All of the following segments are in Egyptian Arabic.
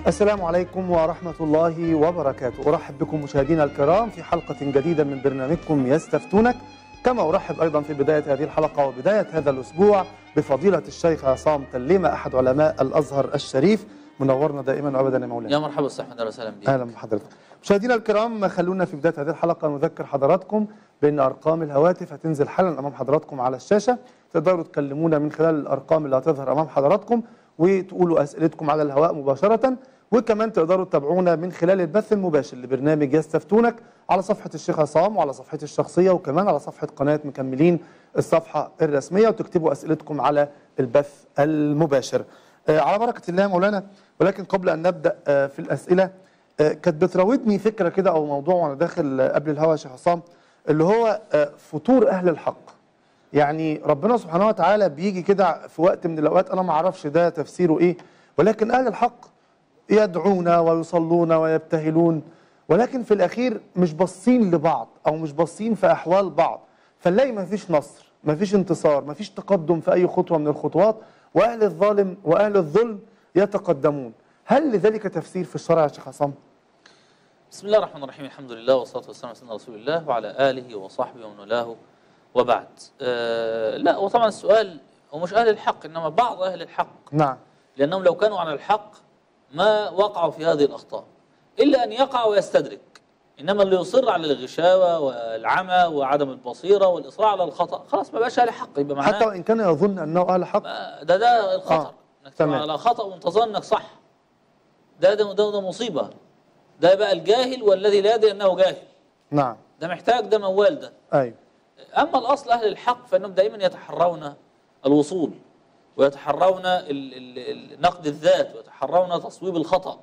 السلام عليكم ورحمة الله وبركاته أرحب بكم مشاهدينا الكرام في حلقة جديدة من برنامجكم يستفتونك كما أرحب أيضا في بداية هذه الحلقة وبداية هذا الأسبوع بفضيلة الشيخ عصام تليمة أحد علماء الأزهر الشريف منورنا دائما وأبدا يا مولانا يا مرحبا استاذ اهلا وسهلا بك اهلا بحضرتك. مشاهدينا الكرام خلونا في بدايه هذه الحلقه نذكر حضراتكم بان ارقام الهواتف هتنزل حالا امام حضراتكم على الشاشه تقدروا تكلمونا من خلال الارقام اللي هتظهر امام حضراتكم وتقولوا اسئلتكم على الهواء مباشره وكمان تقدروا تتابعونا من خلال البث المباشر لبرنامج يستفتونك على صفحه الشيخ عصام وعلى صفحتي الشخصيه وكمان على صفحه قناه مكملين الصفحه الرسميه وتكتبوا اسئلتكم على البث المباشر. آه، على بركه الله يا مولانا ولكن قبل ان نبدا آه، في الاسئله آه، كانت بتراودني فكره كده او موضوع وانا داخل آه، قبل الهوا يا شيخ عصام اللي هو آه، فطور اهل الحق يعني ربنا سبحانه وتعالى بيجي كده في وقت من الاوقات انا ما اعرفش ده تفسيره ايه ولكن اهل الحق يدعون ويصلون ويبتهلون ولكن في الاخير مش باصين لبعض او مش باصين في احوال بعض فنلاقي ما فيش نصر ما فيش انتصار ما فيش تقدم في اي خطوه من الخطوات واهل الظالم واهل الظلم يتقدمون هل لذلك تفسير في الشرع يا شيخ عصام بسم الله الرحمن الرحيم الحمد لله والصلاه والسلام على سيدنا رسول الله وعلى اله وصحبه ومن والاه وبعد آه لا وطبعا السؤال هو مش اهل الحق انما بعض اهل الحق نعم لانهم لو كانوا على الحق ما وقعوا في هذه الاخطاء الا ان يقع ويستدرك انما اللي يصر على الغشاوه والعمى وعدم البصيره والاصرار على الخطا خلاص ما بقاش اهل حق يبقى معناه حتى وان كان يظن انه اهل حق ما- ده ده الخطر آه، انك تمام. تبقى على خطا وانت ظن انك صح ده ده ده, ده مصيبه ده بقى الجاهل والذي لا يدري انه جاهل نعم ده محتاج ده موال ده ايوه اما الاصل اهل الحق فانهم دائما يتحرون الوصول ويتحرون ال- ال- ال- نقد الذات ويتحرون تصويب الخطا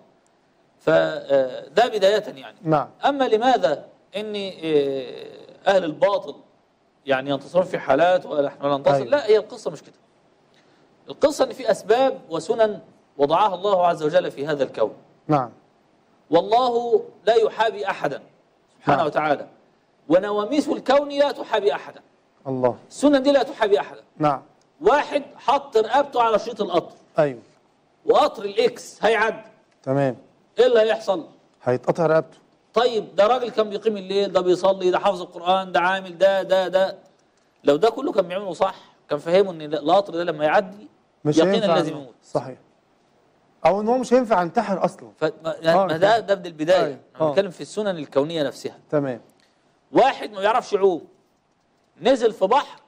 فده بدايه يعني نعم اما لماذا ان آه، اهل الباطل يعني ينتصرون في حالات ونحن لا ننتصر أيوة. لا هي القصه مش كده القصه ان في اسباب وسنن وضعها الله عز وجل في هذا الكون نعم والله لا يحابي احدا سبحانه نعم. وتعالى ونواميس الكون لا تحابي احدا الله السنن دي لا تحابي احدا نعم واحد حط رقبته على شريط القطر ايوه وقطر الاكس هيعدي تمام ايه اللي هيحصل هيتقطع رقبته طيب ده راجل كان بيقيم الليل ده بيصلي ده حافظ القرآن ده عامل ده ده ده لو ده كله كان بيعمله صح كان فاهمه ان القطر ده لما يعدي مش يقينا هينفع لازم إنه- يموت صحيح او ان هو مش هينفع انتحر اصلا ف... ما يعني آه، ما ده فاهم. ده من البدايه أيوة. انا آه. بتكلم في السنن الكونيه نفسها تمام واحد ما بيعرفش يعوم نزل في بحر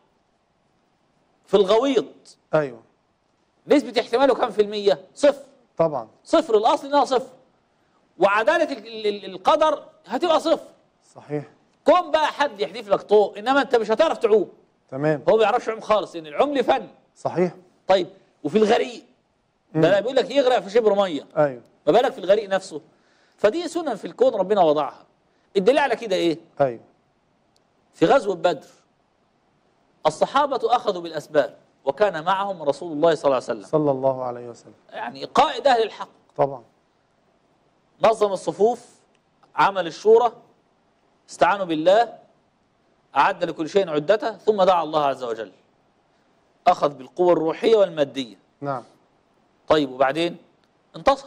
في الغويط ايوه نسبه احتماله كام في الميه صفر طبعا صفر الاصل انها صفر وعداله ال- ال- ال- القدر هتبقى صفر صحيح كون بقى حد يحدف لك طوق انما انت مش هتعرف تعوم تمام هو ما بيعرفش يعوم خالص لان العوم ليه فن صحيح طيب وفي الغريق ده لا بيقول لك يغرق في شبر ميه ايوه ما بالك في الغريق نفسه فدي سنن في الكون ربنا وضعها الدليل على كده ايه ايوه في غزوه بدر الصحابه اخذوا بالاسباب وكان معهم رسول الله صلى الله عليه وسلم صلى الله عليه وسلم يعني قائد اهل الحق طبعا نظم الصفوف عمل الشورى استعانوا بالله أعد لكل شيء عدته ثم دعا الله عز وجل أخذ بالقوة الروحية والمادية نعم طيب وبعدين انتصر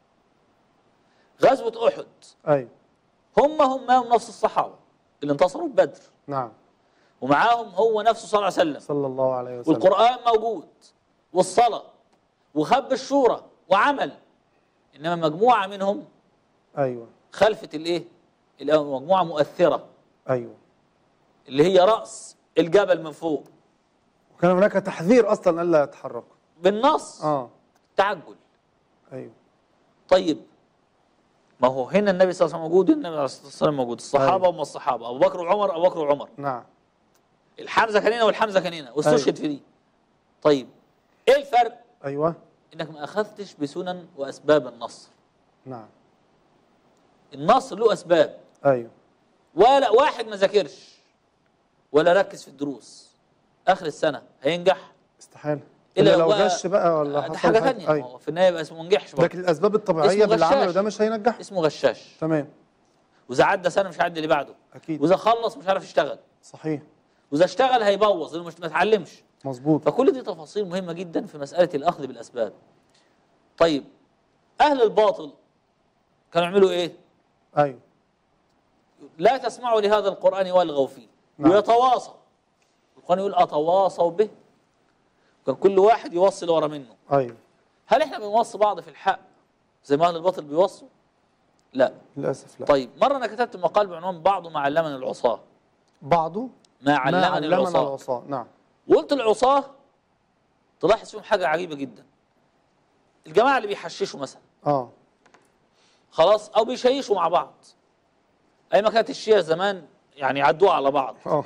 غزوة أحد ايوه هم هم هم نفس الصحابة اللي انتصروا في بدر نعم ومعاهم هو نفسه صلى الله عليه وسلم صلى الله عليه وسلم والقرآن موجود والصلاة وخب الشورى وعمل إنما مجموعة منهم ايوه خلفت الإيه؟ مجموعة مؤثرة ايوه اللي هي رأس الجبل من فوق وكان هناك تحذير اصلا الا يتحركوا بالنص اه تعجل ايوه طيب ما هو هنا النبي صلى الله عليه وسلم موجود النبي عليه الصلاه والسلام موجود الصحابه هم الصحابه ابو بكر وعمر ابو بكر وعمر نعم الحمزه كان هنا والحمزه كان هنا واستشهد في دي طيب ايه الفرق ايوه انك ما اخذتش بسنن واسباب النصر نعم النصر له اسباب ايوه ولا واحد ما ذاكرش ولا ركز في الدروس اخر السنه هينجح استحاله إلا الا لو بقى- غش بقى ولا ده حصل حاجه ثانيه ايوه هو في النهايه يبقى اسمه ما نجحش برضه. لكن الاسباب الطبيعيه اسمه باللي عمله غشاش. ده مش هينجح اسمه غشاش تمام واذا عدى سنه مش هيعدي اللي بعده اكيد واذا خلص مش عارف يشتغل صحيح واذا اشتغل هيبوظ لانه مش ما اتعلمش مظبوط فكل دي تفاصيل مهمه جدا في مساله الاخذ بالاسباب طيب اهل الباطل كانوا يعملوا ايه ايوه لا تسمعوا لهذا القران والغوا فيه نعم. ويتواصوا القران يقول اتواصوا به كان كل واحد يوصل ورا منه ايوه هل احنا بنوصي بعض في الحق زي ما اهل الباطل بيوصوا لا للاسف لا طيب مره انا كتبت مقال بعنوان بعض ما علمني العصاه بعضه ما علمني العصاه العصاه نعم وقلت العصاه تلاحظ فيهم حاجه عجيبه جدا الجماعه اللي بيحششوا مثلا اه خلاص او بيشيشوا مع بعض اي ما كانت الشيعة زمان يعني يعدوها على بعض اه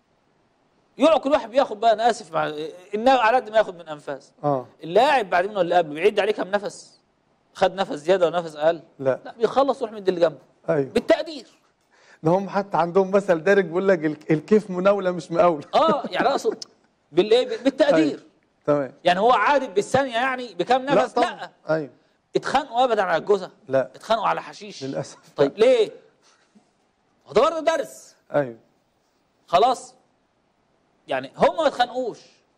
يقعد كل واحد بياخد بقى انا اسف مع النار على قد ما ياخد من انفاس اه اللي قاعد بعد منه واللي قبله بيعد عليه كام نفس خد نفس زياده ونفس اقل لا لا بيخلص يروح مدي اللي جنبه ايوه بالتقدير ده هم حتى عندهم مثل دارج بيقول لك الك- الكيف مناوله مش مقاوله اه يعني اقصد بالايه بالتقدير أيوة. تمام يعني هو عادل بالثانيه يعني بكام لا نفس طبعا لا ايوه اتخانقوا ابدا على الجوزه لا اتخانقوا على حشيش للاسف طيب ليه؟ هو ده برضه درس ايوه خلاص يعني هم ما اتخانقوش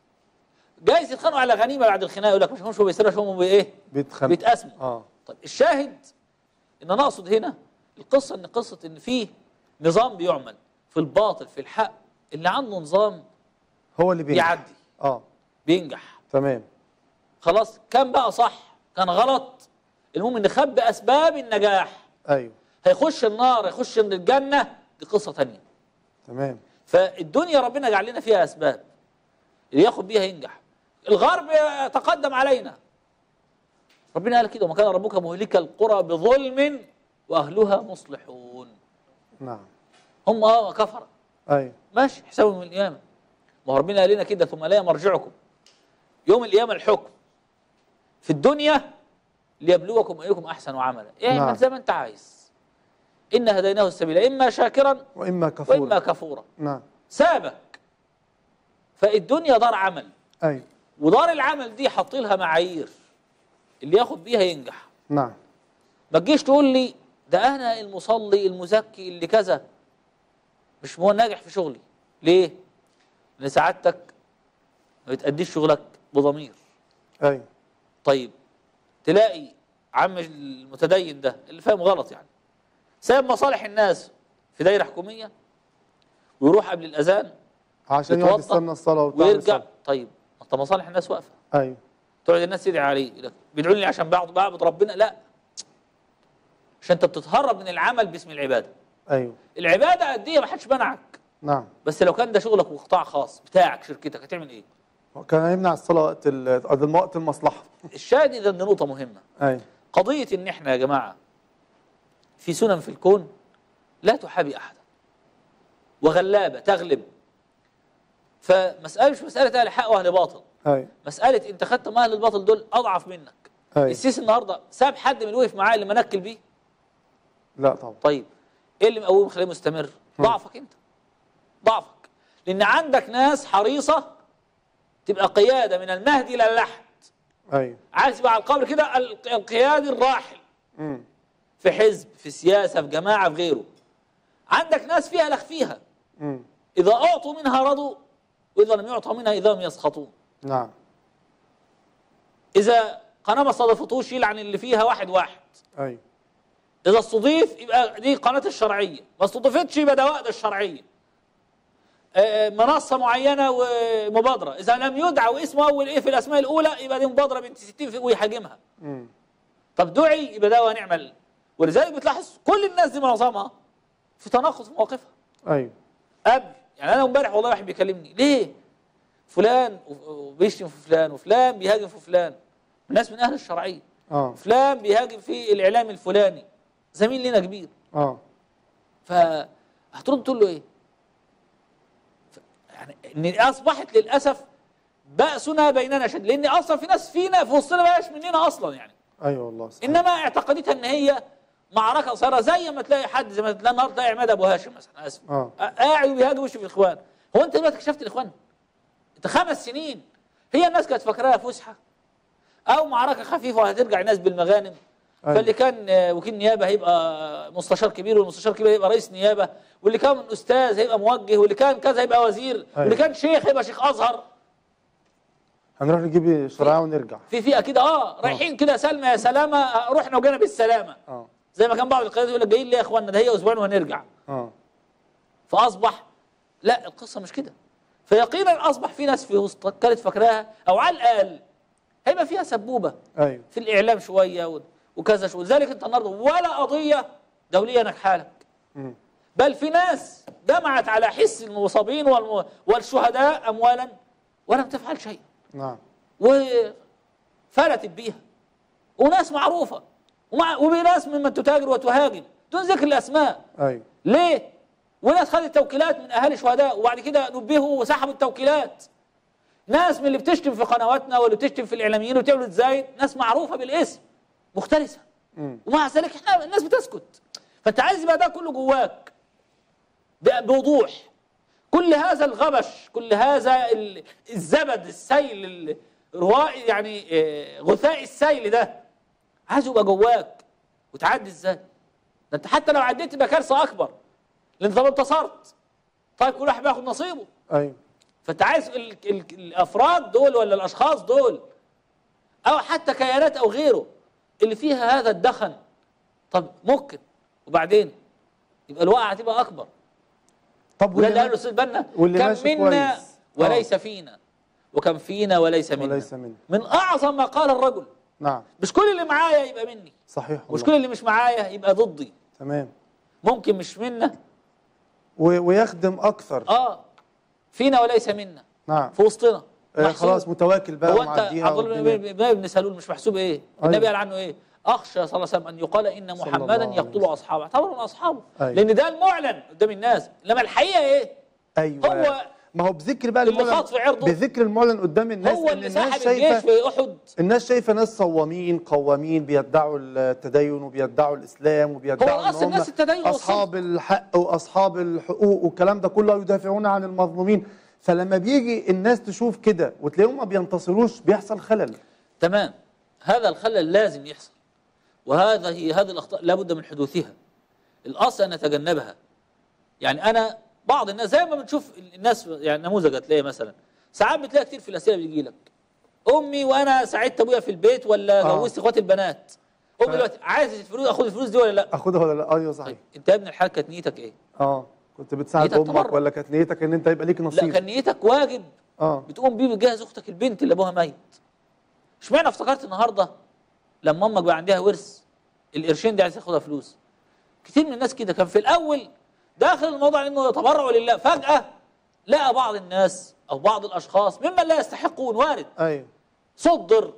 جايز يتخانقوا على غنيمه بعد الخناقه يقول لك مش هم شو بيسرقوا هم بايه؟ بيتخانق بيتقاسموا اه طيب الشاهد ان انا اقصد هنا القصه ان قصه ان فيه نظام بيعمل في الباطل في الحق اللي عنده نظام هو اللي بينجح يعدي اه بينجح تمام خلاص كان بقى صح كان غلط المهم نخبي اسباب النجاح ايوه هيخش النار هيخش الجنه دي قصه تانية تمام فالدنيا ربنا جعل لنا فيها اسباب اللي ياخد بيها ينجح الغرب يتقدم علينا ربنا قال كده وما كان ربك مهلك القرى بظلم واهلها مصلحون نعم هم اه كفره ايوه ماشي حسابهم من القيامه ما هو ربنا قال لنا كده ثم لا مرجعكم يوم القيامه الحكم في الدنيا ليبلوكم ايكم احسن عملا يعني نعم. من زي ما انت عايز ان هديناه السبيل اما شاكرا واما كفور واما كفورا نعم سابك فالدنيا دار عمل ايوه ودار العمل دي حط لها معايير اللي ياخد بيها ينجح نعم ما تجيش تقول لي ده انا المصلي المزكي اللي كذا مش هو ناجح في شغلي ليه لان سعادتك ما بتأديش شغلك بضمير ايوه طيب تلاقي عم المتدين ده اللي فاهم غلط يعني سايب مصالح الناس في دايره حكوميه ويروح قبل الاذان عشان يقعد يتوضأ يستنى الصلاه وبتاع ويرجع الصلاة. طيب ما انت مصالح الناس واقفه ايوه تقعد الناس تدعي عليه يقول لك بيدعوا لي عشان بعبد بعبد ربنا لا عشان انت بتتهرب من العمل باسم العباده ايوه العباده قد ايه ما حدش منعك نعم بس لو كان ده شغلك وقطاع خاص بتاعك شركتك هتعمل ايه كان يمنع الصلاه وقت ال- وقت المصلحه الشاهد اذا دي نقطه مهمه ايوه قضيه ان احنا يا جماعه في سنن في الكون لا تحابي احدا وغلابه تغلب فمساله مش مساله اهل حق واهل باطل ايوه مساله انت خدت من اهل الباطل دول اضعف منك ايوه السيسي النهارده ساب حد من اللي وقف معاه اللي منكل بيه لا طبعا طيب ايه اللي مقوم خليه مستمر ضعفك انت ضعفك لان عندك ناس حريصه تبقى قياده من المهدي الى اللحد ايوه عايز يبقى على القبر كده ال- القيادي الراحل امم في حزب في سياسه في جماعه في غيره عندك ناس فيها لخ فيها امم اذا اعطوا منها رضوا واذا لم يعطوا منها اذا هم يسخطون نعم اذا قناه ما استضافتوش يلعن اللي فيها واحد واحد ايوه اذا استضيف يبقى دي قناه الشرعيه ما استضيفتش يبقى ده وقت الشرعيه آه، منصه معينه ومبادره اذا لم يدعى واسمه اول ايه في الاسماء الاولى يبقى دي مبادره بنت 60 في- ويهاجمها امم طب دعي يبقى ده ونعمل ولذلك بتلاحظ كل الناس دي معظمها في تناقض في مواقفها ايوه قبل يعني انا امبارح والله واحد بيكلمني ليه فلان و- وبيشتم في فلان وفلان بيهاجم في فلان ناس من اهل الشرعيه اه فلان بيهاجم في الاعلام الفلاني زميل لنا كبير اه فهترد تقول له ايه؟ ف- يعني ان اصبحت للاسف بأسنا بيننا شد لان اصلا في ناس فينا في وسطنا بقاش مننا اصلا يعني ايوه والله صحيح. انما اعتقدتها ان هي معركه قصيره زي ما تلاقي حد زي ما تلاقي النهارده تلاقي عماد ابو هاشم مثلا اسف اه قاعد وبيهاجم وش في الاخوان هو انت دلوقتي اكتشفت الاخوان انت خمس سنين هي الناس كانت فاكراها فسحه او معركه خفيفه وهترجع الناس بالمغانم أيوة. فاللي كان آه، وكيل نيابه هيبقى مستشار كبير والمستشار الكبير هيبقى رئيس نيابه واللي كان استاذ هيبقى موجه واللي كان كذا هيبقى وزير واللي كان شيخ هيبقى شيخ ازهر هنروح نجيب شرعيه ونرجع في فئه كده اه رايحين كده سلمى يا سلامه آه، رحنا وجينا بالسلامه اه زي ما كان بعض القيادات يقول لك جايين ليه يا اخوانا ده هي اسبوعين وهنرجع اه فاصبح لا القصه مش كده فيقينا اصبح في ناس في وسط كانت فاكراها او على الاقل هيبقى فيها سبوبه ايوه في الاعلام شويه و- وكذا شويه لذلك انت النهارده ولا قضيه دوليه نجحه لك مم. بل في ناس جمعت على حس المصابين والم... والشهداء اموالا ولم تفعل شيء نعم وفلتت بيها وناس معروفه ومع... وناس ممن تتاجر وتهاجم دون ذكر الاسماء ايوه ليه؟ وناس خدت توكيلات من اهالي شهداء وبعد كده نبهوا وسحبوا التوكيلات ناس من اللي بتشتم في قنواتنا واللي بتشتم في الاعلاميين وتعمل زايد ناس معروفه بالاسم مختلسه مم. ومع ذلك احنا الناس بتسكت فانت عايز يبقى ده كله جواك ب- بوضوح كل هذا الغبش كل هذا ال- الزبد السيل ال- الروائي يعني آه، غثاء السيل ده عايزه يبقى جواك وتعدي ازاي ده انت حتى لو عديت يبقى كارثه اكبر لان انت ما انتصرت طيب كل واحد بياخد نصيبه ايوه فانت عايز ال ال الافراد دول ولا الاشخاص دول او حتى كيانات او غيره اللي فيها هذا الدخن طب ممكن وبعدين يبقى الوقعه هتبقى اكبر طب وده اللي قاله واللي, الاستاذ بنا واللي كم ماشي منا كويس. وليس فينا وكم فينا وليس منا وليس منا. من اعظم ما قال الرجل نعم مش كل اللي معايا يبقى مني صحيح مش والله. كل اللي مش معايا يبقى ضدي تمام ممكن مش منا و... ويخدم اكثر اه فينا وليس منا نعم في وسطنا آه محسوب. خلاص متواكل بقى هو انت ومعديها عبد الله والدنيا- بن بن سلول مش محسوب ايه؟ النبي قال عنه ايه؟ اخشى صلى الله عليه وسلم ان يقال ان صلى محمدا الله عليه يقتل وسلم. اصحابه اعتبروا من اصحابه أيوة. لان ده المعلن قدام الناس انما الحقيقه ايه؟ ايوه هو ما هو بذكر بقى اللي المعلن خاط في عرضه. بذكر المعلن قدام الناس هو ان اللي الناس سحب الجيش شايفه في احد الناس شايفه ناس صوامين قوامين بيدعوا التدين وبيدعوا الاسلام وبيدعوا هو أصل ان هم الناس التدين اصحاب الحق واصحاب الحقوق والكلام ده كله يدافعون عن المظلومين فلما بيجي الناس تشوف كده وتلاقيهم ما بينتصروش بيحصل خلل تمام هذا الخلل لازم يحصل وهذا هي هذه الاخطاء لابد من حدوثها الاصل ان نتجنبها يعني انا بعض الناس زي ما بنشوف الناس يعني نموذج هتلاقيه مثلا ساعات بتلاقي كتير في الاسئله بيجي لك امي وانا ساعدت ابويا في البيت ولا آه. جوزت اخواتي البنات امي ف- دلوقتي عايز الفلوس اخد الفلوس دي ولا لا اخدها ولا لا ايوه صحيح طيب انت يا ابن الحلال كانت نيتك ايه اه كنت بتساعد نيتك امك تبرع. ولا كانت نيتك ان انت يبقى ليك لا نصيب كان نيتك واجب اه بتقوم بيه بتجهز اختك البنت اللي ابوها ميت اشمعنى افتكرت النهارده لما امك بقى عندها ورث القرشين دي عايز ياخدها فلوس كتير من الناس كده كان في الاول داخل الموضوع انه يتبرع لله فجاه لقى بعض الناس او بعض الاشخاص ممن لا يستحقون وارد ايوه صدر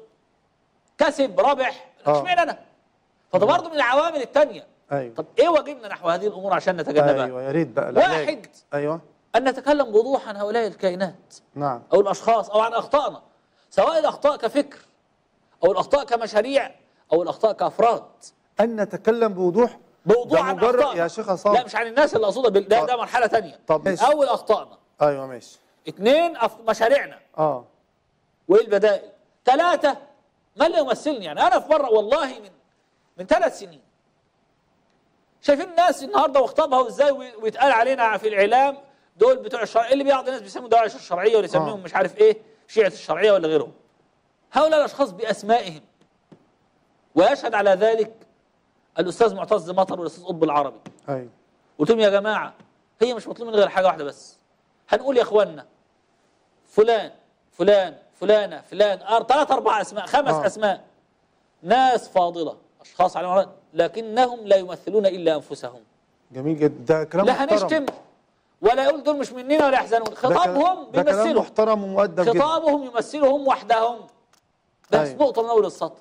كسب ربح آه. اشمعنى انا فده برضه من العوامل الثانيه ايوه طب ايه واجبنا نحو هذه الامور عشان نتجنبها ايوه يا ريت بقى العلاج. واحد ايوه ان نتكلم بوضوح عن هؤلاء الكائنات نعم او الاشخاص او عن اخطائنا سواء الاخطاء كفكر او الاخطاء كمشاريع او الاخطاء كافراد ان نتكلم بوضوح بوضوح ده عن مجرد اخطائنا يا شيخ عصام لا مش عن الناس اللي اقصدها بال- ده, ده مرحله تانية طب ماشي. اول اخطائنا ايوه ماشي اثنين أف... مشاريعنا اه وايه البدائل ثلاثه ما اللي يمثلني يعني انا في مره والله من من ثلاث سنين شايفين الناس النهارده واخطبها ازاي وي- ويتقال علينا في الاعلام دول بتوع الشرع اللي بعض الناس بيسموا دواعش الشرعيه واللي يسميهم آه. مش عارف ايه شيعه الشرعيه ولا غيرهم هؤلاء الاشخاص باسمائهم ويشهد على ذلك الاستاذ معتز مطر والاستاذ قطب العربي ايوه قلت لهم يا جماعه هي مش مطلوب من غير حاجه واحده بس هنقول يا اخوانا فلان فلان فلانه فلان أر- ثلاث اربع اسماء خمس آه. اسماء ناس فاضله اشخاص على مرات لكنهم لا يمثلون الا انفسهم جميل جدا ده كلام لا محترم هنشتم ولا يقول دول مش مننا ولا يحزنون ده خطابهم كلام- ده كلام بيمثلهم محترم ومؤدب جدا خطابهم يمثلهم وحدهم بس أيوة. نقطه من اول السطر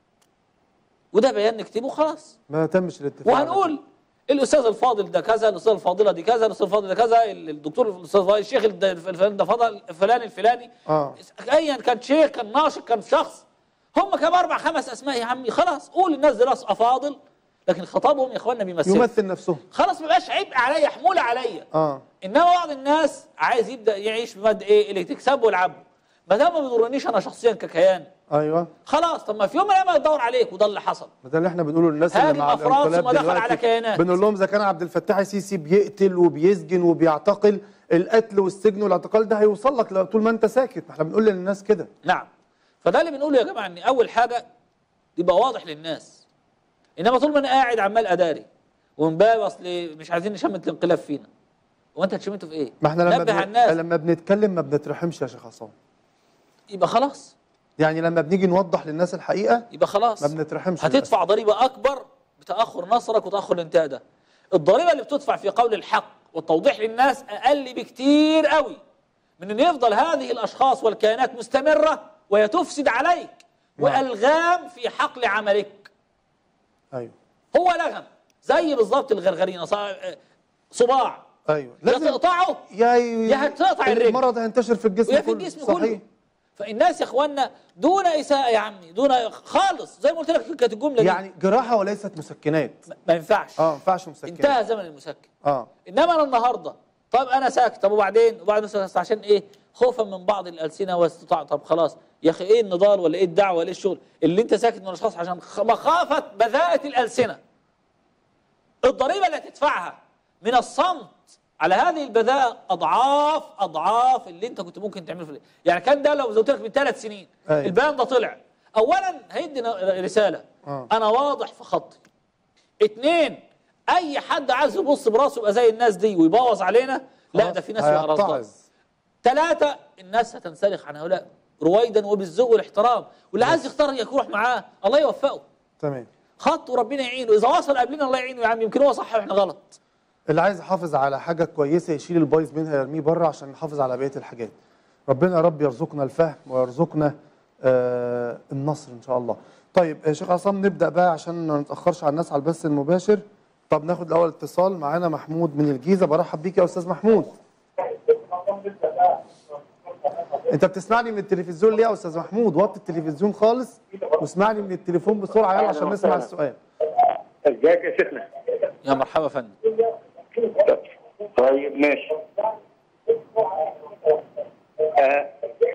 وده بيان نكتبه خلاص ما تمش الاتفاق على وهنقول الاستاذ الفاضل ده كذا الاستاذ الفاضله دي كذا الاستاذ الفاضل ده كذا الدكتور الاستاذ فاضل الشيخ الد- الفلاني ده فضل الفلاني الفلاني اه ايا كان شيخ كان ناشط كان شخص هم كم اربع خمس اسماء يا عمي خلاص قول الناس دي ناس افاضل لكن خطابهم يا اخوانا بيمثلوا يمثل نفسه خلاص ما بقاش عبء عليا حموله عليا اه انما بعض الناس عايز يبدا يعيش بمد ايه اللي تكسبه والعبه ما دام ما بيضرنيش انا شخصيا ككيان ايوه خلاص طب ما في يوم من الايام يدور عليك وده اللي حصل ده اللي احنا بنقوله للناس هذه اللي مع الأفراد الانقلاب ثم دخل دلوقتي على كيانات. بنقول لهم اذا كان عبد الفتاح السيسي بيقتل وبيسجن وبيعتقل القتل والسجن والاعتقال ده هيوصل لك لو- طول ما انت ساكت ما احنا بنقول للناس كده نعم فده اللي بنقوله يا جماعه ان اول حاجه يبقى واضح للناس انما طول ما انا قاعد عمال اداري ومن باب اصل مش عايزين نشمت الانقلاب فينا وانت هتشمته في ايه؟ ما احنا لما نبه بن... الناس لما بنتكلم ما بنترحمش يا شيخ عصام يبقى خلاص يعني لما بنيجي نوضح للناس الحقيقه يبقى خلاص ما بنترحمش هتدفع ضريبه اكبر بتاخر نصرك وتاخر الانتهاء ده الضريبه اللي بتدفع في قول الحق والتوضيح للناس اقل بكتير قوي من ان يفضل هذه الاشخاص والكيانات مستمره وهي تفسد عليك والغام في حقل عملك ايوه هو لغم زي بالظبط الغرغرينه صا- صباع ايوه يا تقطعه يا يا هتقطع الرجل. المرض هينتشر في الجسم ويا في كله الجسم صحيح كله فالناس يا اخوانا دون اساءه يا عمي دون خالص زي ما قلت لك كانت الجمله دي يعني جراحه وليست مسكنات ما ينفعش اه ما ينفعش مسكنات انتهى زمن المسكن اه انما انا النهارده طب انا ساكت طب وبعدين وبعد بس عشان ايه خوفا من بعض الالسنه واستطاع طب خلاص يا اخي ايه النضال ولا ايه الدعوه ولا ايه الشغل اللي انت ساكت من الاشخاص عشان خ- مخافه بذاءه الالسنه الضريبه اللي هتدفعها من الصمت على هذه البذاءة أضعاف أضعاف اللي أنت كنت ممكن تعمله في يعني كان ده لو زودت لك من ثلاث سنين أيوة. البيان ده طلع أولا هيدي ن- رسالة آه. أنا واضح في خطي اثنين أي حد عايز يبص براسه يبقى زي الناس دي ويبوظ علينا لا ده في ناس فيها رصاص هيتعظ. ثلاثة الناس هتنسلخ عن هؤلاء رويدا وبالذوق والاحترام واللي عايز يختار يروح معاه الله يوفقه تمام خط وربنا يعينه إذا وصل قبلنا الله يعينه يا عم يمكن هو صح واحنا غلط اللي عايز يحافظ على حاجه كويسه يشيل البايظ منها يرميه بره عشان نحافظ على بقيه الحاجات ربنا يا رب يرزقنا الفهم ويرزقنا آه النصر ان شاء الله طيب يا شيخ عصام نبدا بقى عشان ما نتاخرش على الناس على البث المباشر طب ناخد الاول اتصال معانا محمود من الجيزه برحب بيك يا استاذ محمود انت بتسمعني من التلفزيون ليه يا استاذ محمود وطي التلفزيون خالص واسمعني من التليفون بسرعه يلا عشان نسمع السؤال ازيك يا شيخنا يا مرحبا يا فندم طيب ماشي آه،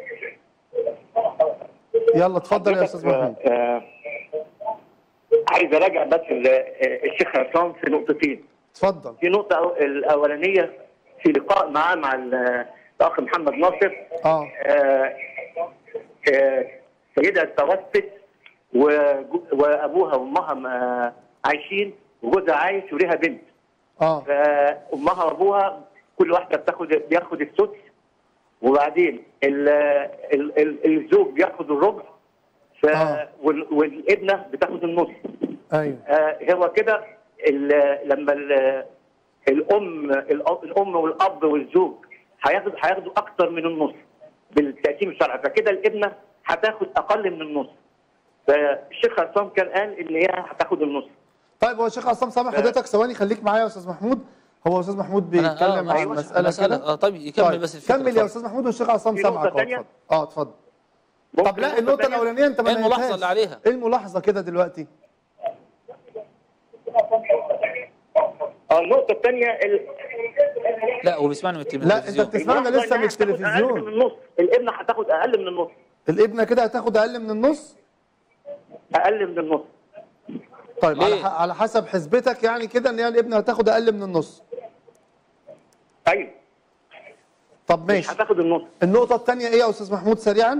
يلا اتفضل يا استاذ محمود آه، عايز اراجع بس ال- آه، الشيخ عصام في نقطتين اتفضل في نقطة أو- الأولانية في لقاء معاه مع ال- الأخ محمد ناصر اه آه، آه، سيدة توفت وجو- وأبوها وأمها م- عايشين وجوزها عايش وليها بنت اه فامها وابوها كل واحده بتاخد بياخد السدس وبعدين ال ال ال الزوج بياخد الربع ف آه. وال- والابنه بتاخد النص ايوه آه هو كده ال- لما ال- الام الأ- الام والاب والزوج هياخد هياخدوا اكتر من النص بالتقسيم الشرعي فكده الابنه هتاخد اقل من النص فالشيخ عصام كان قال ان هي هتاخد النص طيب هو الشيخ عصام سامح حضرتك ثواني خليك معايا يا استاذ محمود هو استاذ محمود أنا- بيتكلم عن أيوة، مساله كده آه طيب يكمل طيب بس الفكرة كمل يا اتفضل. استاذ محمود والشيخ عصام في سامعك نقطة أهو، تانية؟ اتفضل اه اتفضل ممكن طب لا النقطه الثانية؟ الاولانيه انت ما إيه الملاحظة نهيتهاش. اللي عليها؟ ايه الملاحظه كده دلوقتي اه النقطة الثانية ال... لا هو بيسمعني من التلفزيون لا انت بتسمعنا النقطة لسه من إنها هتاخد أقل من التلفزيون النص الابنة هتاخد أقل من النص الابنه كده هتاخد اقل من النص أقل من النص طيب على, ليه؟ ح- على حسب حسبتك يعني كده ان هي الابنه هتاخد اقل من النص أيوه طب مش ماشي هتاخد النص النقطه الثانيه ايه يا استاذ محمود سريعا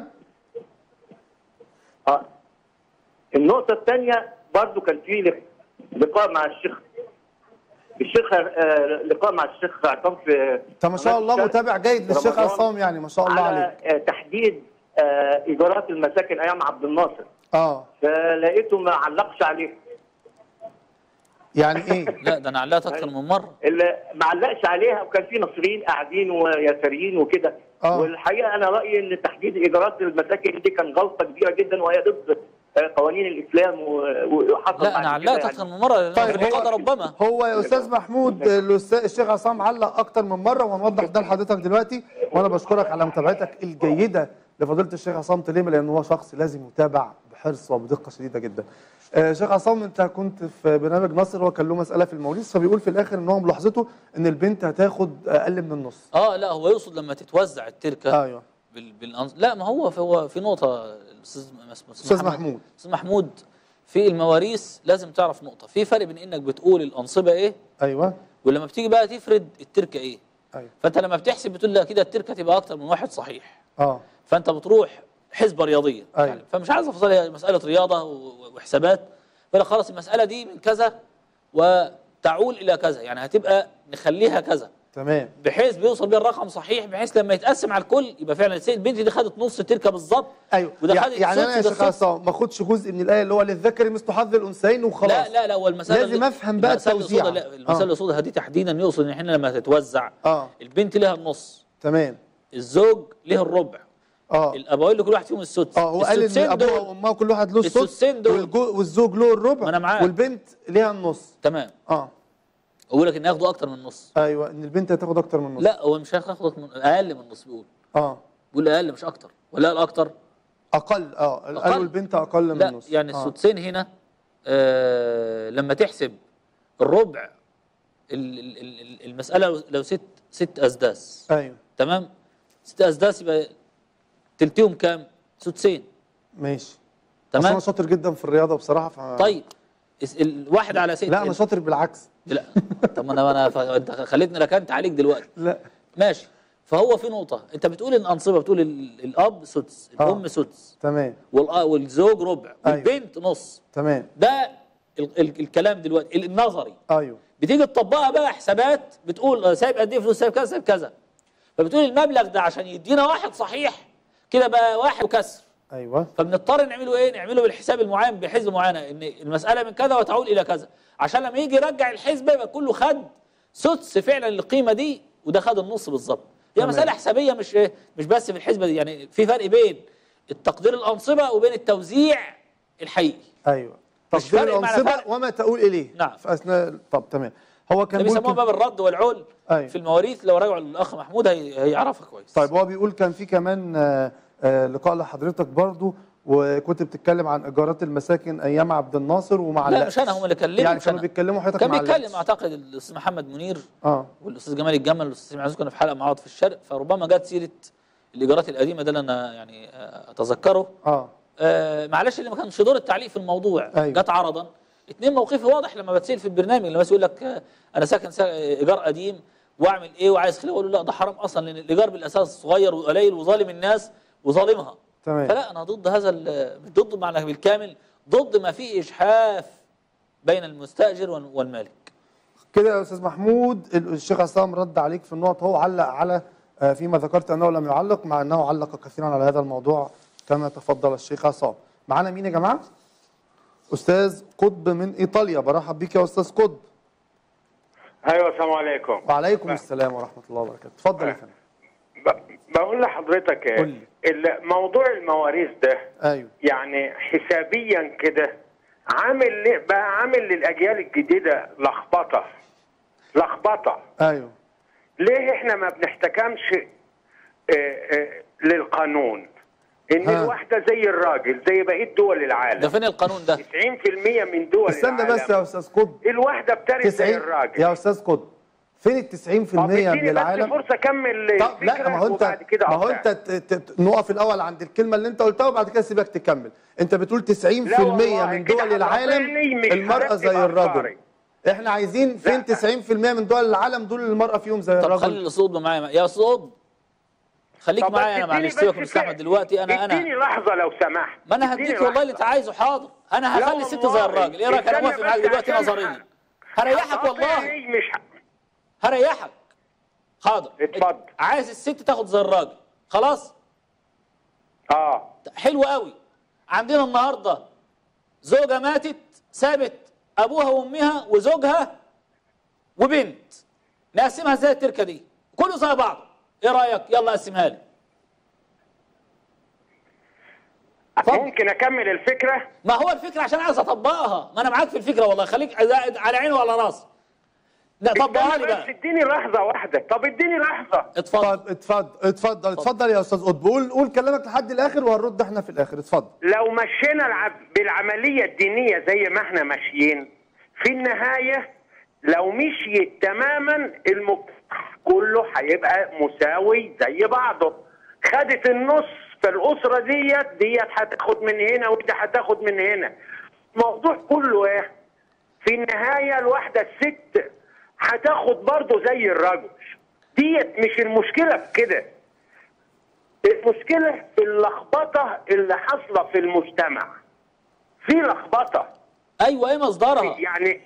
اه النقطة الثانية برضو كان في لق- لقاء مع الشيخ الشيخ آه لقاء مع الشيخ عصام في انت ما شاء الله قناة متابع جيد في للشيخ رمضان عصام يعني ما شاء الله على عليك آه تحديد آه إيجارات المساكن أيام عبد الناصر اه فلقيته ما علقش عليه يعني ايه لا ده انا علقت اكتر من مره اللي ما علقش عليها وكان في نصريين قاعدين ويساريين وكده آه. والحقيقه انا رايي ان تحديد ايجارات المساكن دي كان غلطه كبيره جدا وهي ضد آه، قوانين الاسلام و- وحصل لا انا بعد كده علقت يعني. اكتر من مره لأن طيب في اللقاء ده هو- ربما هو يا استاذ محمود الأستاذ- الشيخ عصام علق اكتر من مره وهنوضح ده لحضرتك دلوقتي وانا بشكرك على متابعتك الجيده لفضيله الشيخ عصام تليمه لان هو شخص لازم يتابع بحرص وبدقه شديده جدا. آه، شيخ عصام انت كنت في برنامج نصر هو كان له مساله في المواريث فبيقول في الاخر ان هو ملاحظته ان البنت هتاخد اقل من النص. اه لا هو يقصد لما تتوزع التركه ايوه بال... بالأنص... لا ما هو في هو في نقطه الاستاذ اسمه أستاذ محمود. استاذ محمود في المواريث لازم تعرف نقطه في فرق بين انك بتقول الانصبه ايه ايوه ولما بتيجي بقى تفرد التركه ايه ايوه فانت لما بتحسب بتقول لا كده التركه تبقى اكتر من واحد صحيح اه فانت بتروح حسبه رياضيه أيوة. يعني فمش عايز افصل هي مساله رياضه و- وحسابات فلا خلاص المساله دي من كذا وتعول الى كذا يعني هتبقى نخليها كذا تمام بحيث بيوصل بيها الرقم صحيح بحيث لما يتقسم على الكل يبقى فعلا السيد البنت دي خدت نص التركه بالظبط ايوه وده يع- خد يعني انا يا السدس شيخ وده السدس. عصام ما اخدش جزء من الايه اللي هو للذكر مثل حظ الانثيين وخلاص لا لا لا هو المساله لازم اللي- أفهم بقى المسألة اللي التوزيع. قصادها- لا المساله آه. اللي قصادها دي تحديدا يقصد ان احنا لما تتوزع اه البنت لها النص تمام الزوج ليه الربع اه الابوين لكل واحد فيهم السدس اه هو قال ان السدسين ابوها دول وامها كل واحد له السدس السدسين دول. والجو- والزوج له الربع ما أنا معاك. والبنت ليها النص تمام اه اقول لك ان ياخدوا اكتر من النص ايوه ان البنت هتاخد اكتر من النص لا هو مش هياخد من اقل من النص بيقول اه بيقول اقل مش اكتر ولا قال اكتر اقل اه قالوا أقل. البنت اقل من لا النص يعني آه. السدسين هنا آه لما تحسب الربع ال- ال- ال- ال- المساله لو- لو ست ست اسداس ايوه تمام ست اسداس يبقى تلتهم كام سدسين ماشي بس تمام انا شاطر جدا في الرياضه بصراحه ف... طيب اس- الواحد على ست لا انا شاطر بالعكس لا طب ما انا انا ف- انت خليتني ركنت عليك دلوقتي لا ماشي فهو في نقطه انت بتقول الانصبه بتقول ال- الاب سدس آه. الام سدس تمام والأ- والزوج ربع أيوة. والبنت نص تمام ده ال ال الكلام دلوقتي ال- النظري ايوه بتيجي تطبقها بقى حسابات بتقول أنا سايب قد ايه فلوس سايب كذا سايب كذا فبتقول المبلغ ده عشان يدينا واحد صحيح كده بقى واحد وكسر ايوه فبنضطر نعمله ايه نعمله بالحساب المعين بحسبه معينه ان المساله من كذا وتعود الى كذا عشان لما يجي يرجع الحسبه يبقى كله خد سدس فعلا القيمه دي وده خد النص بالظبط هي تمام. مساله حسابيه مش إيه مش بس في الحسبه دي يعني في فرق بين التقدير الانصبه وبين التوزيع الحقيقي ايوه مش تقدير فرق معنى الانصبه فرق. وما تؤول اليه نعم. في اثناء طب تمام هو كان ده بيقول بيسموها كده- باب الرد والعول أيوة. في المواريث لو راجعوا للاخ محمود هي- هيعرفها كويس طيب هو بيقول كان في كمان آه، آه، لقاء لحضرتك برضو وكنت بتتكلم عن ايجارات المساكن ايام عبد الناصر ومع لا مش انا هم اللي كلموا يعني مش كانوا أنا. بيتكلموا حضرتك كان مع بيتكلم اللبس. اعتقد الاستاذ محمد منير اه والاستاذ جمال الجمل والاستاذ سامي عزوز كانوا في حلقه مع بعض في الشرق فربما جت سيره الايجارات القديمه ده اللي انا يعني آه، اتذكره اه آه معلش اللي ما كانش دور التعليق في الموضوع أيوة. جت عرضا اتنين موقفي واضح لما بتسال في البرنامج لما يقول لك آه، انا ساكن سا- ايجار قديم واعمل ايه وعايز خليه اقول له لا ده حرام اصلا لان الايجار بالاساس صغير وقليل وظالم الناس وظالمها تمام فلا انا ضد هذا ال- مش ضد معنى بالكامل ضد ما فيه اجحاف بين المستاجر وال- والمالك كده يا استاذ محمود ال- الشيخ عصام رد عليك في النقط هو علق على آه، فيما ذكرت انه لم يعلق مع انه علق كثيرا على هذا الموضوع كما تفضل الشيخ عصام معانا مين يا جماعه استاذ قطب من ايطاليا برحب بيك يا استاذ قطب ايوه السلام عليكم وعليكم السلام ورحمه الله وبركاته اتفضل يا فندم ب- بقول لحضرتك قول ايه لي. موضوع المواريث ده ايوه يعني حسابيا كده عامل لي- بقى عامل للاجيال الجديده لخبطه لخبطه ايوه ليه احنا ما بنحتكمش آه، آه، للقانون ان ها. الواحده زي الراجل زي بقيه دول ده العالم فين القانون ده 90% من دول استنى العالم بس يا استاذ قطب الواحده بترث زي 90 الراجل يا استاذ قطب فين ال 90% طب من اديني بس العالم فرصه اكمل طب لا الفكرة ما هو انت وبعد كده ما هو أقطع. انت ت- ت- نقف الاول عند الكلمه اللي انت قلتها وبعد كده سيبك تكمل انت بتقول 90% لا والله من كده دول العالم هتقاطعني، مش المراه هرتب زي الرجل أفكاري. احنا عايزين فين لا. 90% من دول العالم دول المراه فيهم زي طب خلي الرجل الاسود معايا يا اسود خليك طب معايا انا اديني معلش بس سيبك من كده. احمد دلوقتي انا اديني انا لحظه لو سمحت ما انا اديني هديك والله اللي انت لحظة. عايزه حاضر انا لا هخلي الست والله. زي الراجل ايه رايك انا استنى موافق معاك بس دلوقتي عشان نظريا هريحك والله هتقاطعني مش ه- هريحك حاضر اتفضل. عايز الست تاخد زي الراجل خلاص اه حلو قوي عندنا النهارده زوجة ماتت سابت ابوها وامها وزوجها وبنت نقسمها ازاي التركه دي كله زي بعض ايه رايك يلا قسمها لي اتفضل. ممكن اكمل الفكره ما هو الفكره عشان عايز اطبقها ما انا معاك في الفكره والله خليك على على عيني وعلى راسي لا طبقها لي استنى بس بقى اديني لحظه واحده طب اديني لحظه اتفضل اتفضل اتفضل اتفضل اتفضل يا استاذ قطب قول قول كلامك لحد الاخر وهنرد احنا في الاخر اتفضل لو مشينا العب بالعمليه الدينيه زي ما احنا ماشيين في النهايه لو مشيت تماما المجتمع كله هيبقى مساوي زي بعضه خدت النص فالاسره ديت ديت هتاخد من هنا ودي هتاخد من هنا الموضوع كله ايه في النهايه الواحده الست هتاخد برضه زي الرجل ديت مش المشكله في كده المشكله في اللخبطه اللي حاصله في المجتمع في لخبطه ايوه ايه مصدرها يعني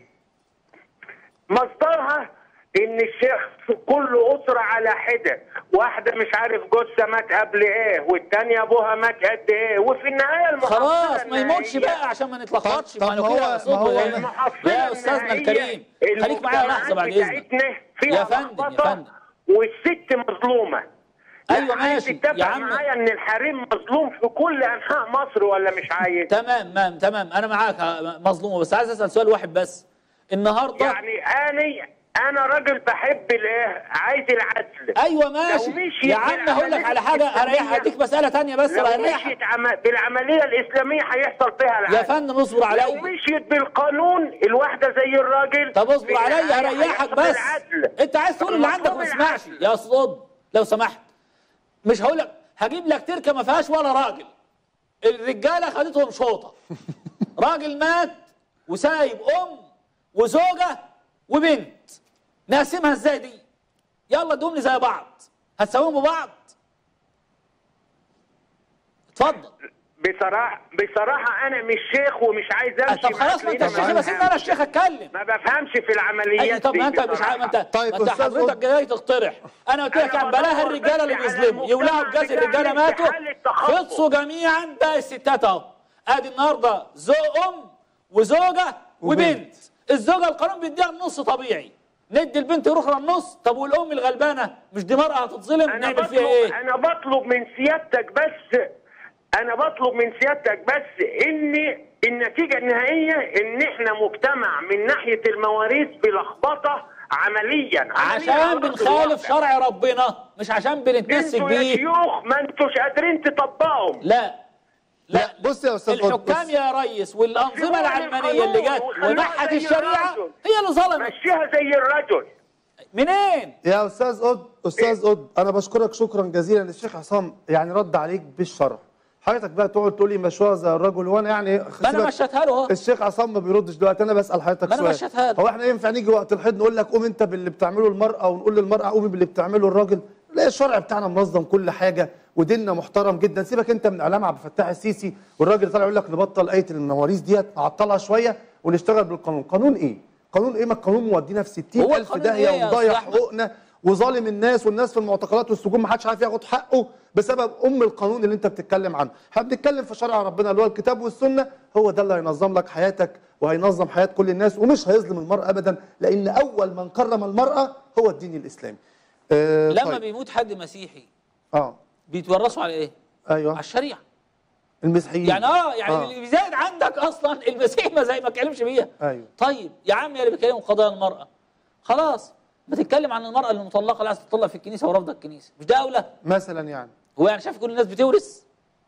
مصدرها ان الشيخ في كل اسره على حده واحده مش عارف جوزها مات قبل ايه والتانيه ابوها مات قد ايه وفي النهايه المحصله خلاص ما يموتش النهائية- بقى عشان ما نتلخبطش طب- ما لو طب كده ما هو- يقصدوا ما هو يعني. المحصله يا استاذنا النهائية الكريم خليك معايا لحظه بعد المجتمعات اذنك بتاعتنا فيها يا فندم، يا لخبطة فندم. والست مظلومه أيوة عايز ماشي. تتفق يا عم. معايا ان الحريم مظلوم في كل انحاء مصر ولا مش عايز تمام تمام تمام انا معاك ه- مظلومه بس عايز اسال سؤال واحد بس النهارده يعني انا انا راجل بحب الايه عايز العدل ايوه ماشي لو مشيت يا عم هقول لك على حاجه هريح بالعملية هديك مساله تانية بس لو هريحك مشيت عم... بالعمليه الاسلاميه هيحصل فيها العدل يا فندم اصبر لو عليا مشيت بالقانون الواحده زي الراجل طب اصبر في عليا النهاية هريحك هيحصل بس العدل. انت عايز تقول اللي عندك مفهوم ما تسمعش العدل. يا صد لو سمحت مش هقول لك هجيب لك تركه ما فيهاش ولا راجل الرجاله خدتهم شوطه راجل مات وسايب ام وزوجه وبنت نقسمها ازاي دي يلا ادوهم لي زي بعض هتساويهم ببعض اتفضل بصراحه بصراحه انا مش شيخ ومش عايز امشي طب خلاص ما معاك انت ليه؟ الشيخ ما بس انا الشيخ اتكلم ما بفهمش في العمليات اي طب دي ما انت مش بصراحة. عارف انت طيب، ما انت أستاذ حضرتك قطب. جاي تقترح انا قلت لك أنا يعني بلاها بدور الرجاله اللي بس على بيظلموا يولعوا المجتمع بجاز الرجاله بتاعنا في ماتوا حالة تخبط. خلصوا جميعا باقي الستات اهو ادي النهارده زو ام وزوجه وبنت الزوجه القانون بيديها النص طبيعي ندي البنت الاخرى النص طب والام الغلبانه مش دي مرأة هتتظلم انا نعمل فيها بطلب ايه انا بطلب من سيادتك بس انا بطلب من سيادتك بس ان النتيجه النهائيه ان احنا مجتمع من ناحيه المواريث بلخبطه عمليا عمليا عشان على أرض بنخالف الواقع. شرع ربنا مش عشان بنتمسك انتوا يا بيه شيوخ ما انتوش قادرين تطبقهم لا لا بص يا استاذ قطب، الحكام بص. يا ريس والانظمه شوفوا العلمانيه اللي جت القانون ونحت زي الشريعه الرجل. هي اللي ظلمت مشيها زي الرجل منين؟ يا استاذ قد استاذ قد انا بشكرك شكرا جزيلا الشيخ عصام يعني رد عليك بالشرع حضرتك بقى تقعد تقول لي مشوها زي الرجل وانا يعني ما انا سيبك- مشيتها له اهو الشيخ عصام ما بيردش دلوقتي انا بسال حضرتك ما أنا سؤال مشيتها له. هو احنا ينفع نيجي وقت الحيض نقول لك قوم انت باللي بتعمله المراه ونقول للمراه قومي باللي بتعمله الراجل لا الشرع بتاعنا منظم كل حاجه وديننا محترم جدا سيبك انت من اعلام عبد الفتاح السيسي والراجل طالع يقول لك نبطل ايه المواريث ديت نعطلها شويه ونشتغل بالقانون قانون ايه قانون ايه ما القانون مودينا في 60 هو الف القانون داهيه إيه يا ومضيع أستاذ أحمد؟ حقوقنا وظالم الناس والناس في المعتقلات والسجون ما حدش عارف ياخد حقه بسبب ام القانون اللي انت بتتكلم عنه احنا بنتكلم في شرع ربنا اللي هو الكتاب والسنه هو ده اللي هينظم لك حياتك وهينظم حياه كل الناس ومش هيظلم المراه ابدا لان اول من كرم المراه هو الدين الاسلامي آه لما طيب. بيموت حد مسيحي اه بيتورثوا على ايه؟ على ايوه الشريعه المسيحيين يعني اه يعني آه. اللي بيزايد عندك اصلا المسيح ما زي ما اتكلمش بيها ايوه طيب يا عم يا اللي بيتكلموا قضايا المراه خلاص بتتكلم عن المراه المطلقه اللي عايزه تطلق في الكنيسه ورافضه الكنيسه مش ده اولى؟ مثلا يعني هو يعني شايف كل الناس بتورث؟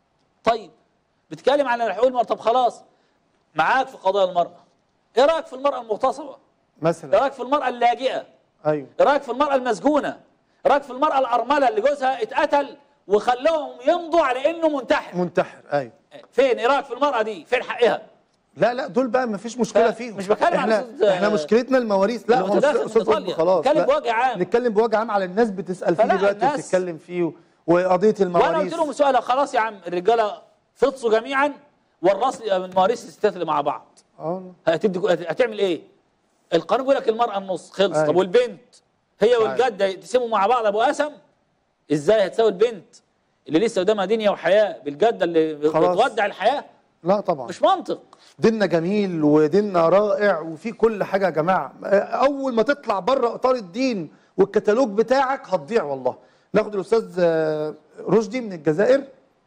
طيب بتتكلم عن حقوق المرأة طب خلاص معاك في قضايا المرأة ايه رأيك في المرأة المغتصبة؟ ايه مثلا رأيك في المرأة اللاجئة؟ ايوه ايه رأيك في المرأة المسجونة؟ ايه رأيك في المرأة الأرملة اللي جوزها اتقتل وخلوهم يمضوا على انه منتحر؟ منتحر ايوه فين؟ ايه رأيك في المرأة دي؟ فين حقها؟ لا لا دول بقى ما فيش مشكله ف- فيهم مش بتكلم على احنا أستاذ- احنا مشكلتنا المواريث لا اللي هو متداخل أستاذ- من أستاذ قطب إيطاليا. خلاص نتكلم لا. بوجه عام. نتكلم بوجه عام على الناس بتسال فيه فلا، دلوقتي الناس- وبتتكلم فيه وقضيه وانا المواريث قلت لهم سؤال خلاص يا عم الرجاله فطسوا جميعا ورث لي من مواريث الستات اللي مع بعض اه هتدي هتعمل ايه؟ القانون بيقول لك المرأة النص خلص أيوة. طب والبنت هي والجدة يتسموا مع بعض ابو قسم ازاي هتساوي البنت اللي لسه قدامها دنيا وحياة بالجدة اللي خلاص. بتودع الحياة لا طبعا مش منطق ديننا جميل وديننا رائع وفي كل حاجه يا جماعه اول ما تطلع بره اطار الدين والكتالوج بتاعك هتضيع والله ناخد الاستاذ آه، رشدي من الجزائر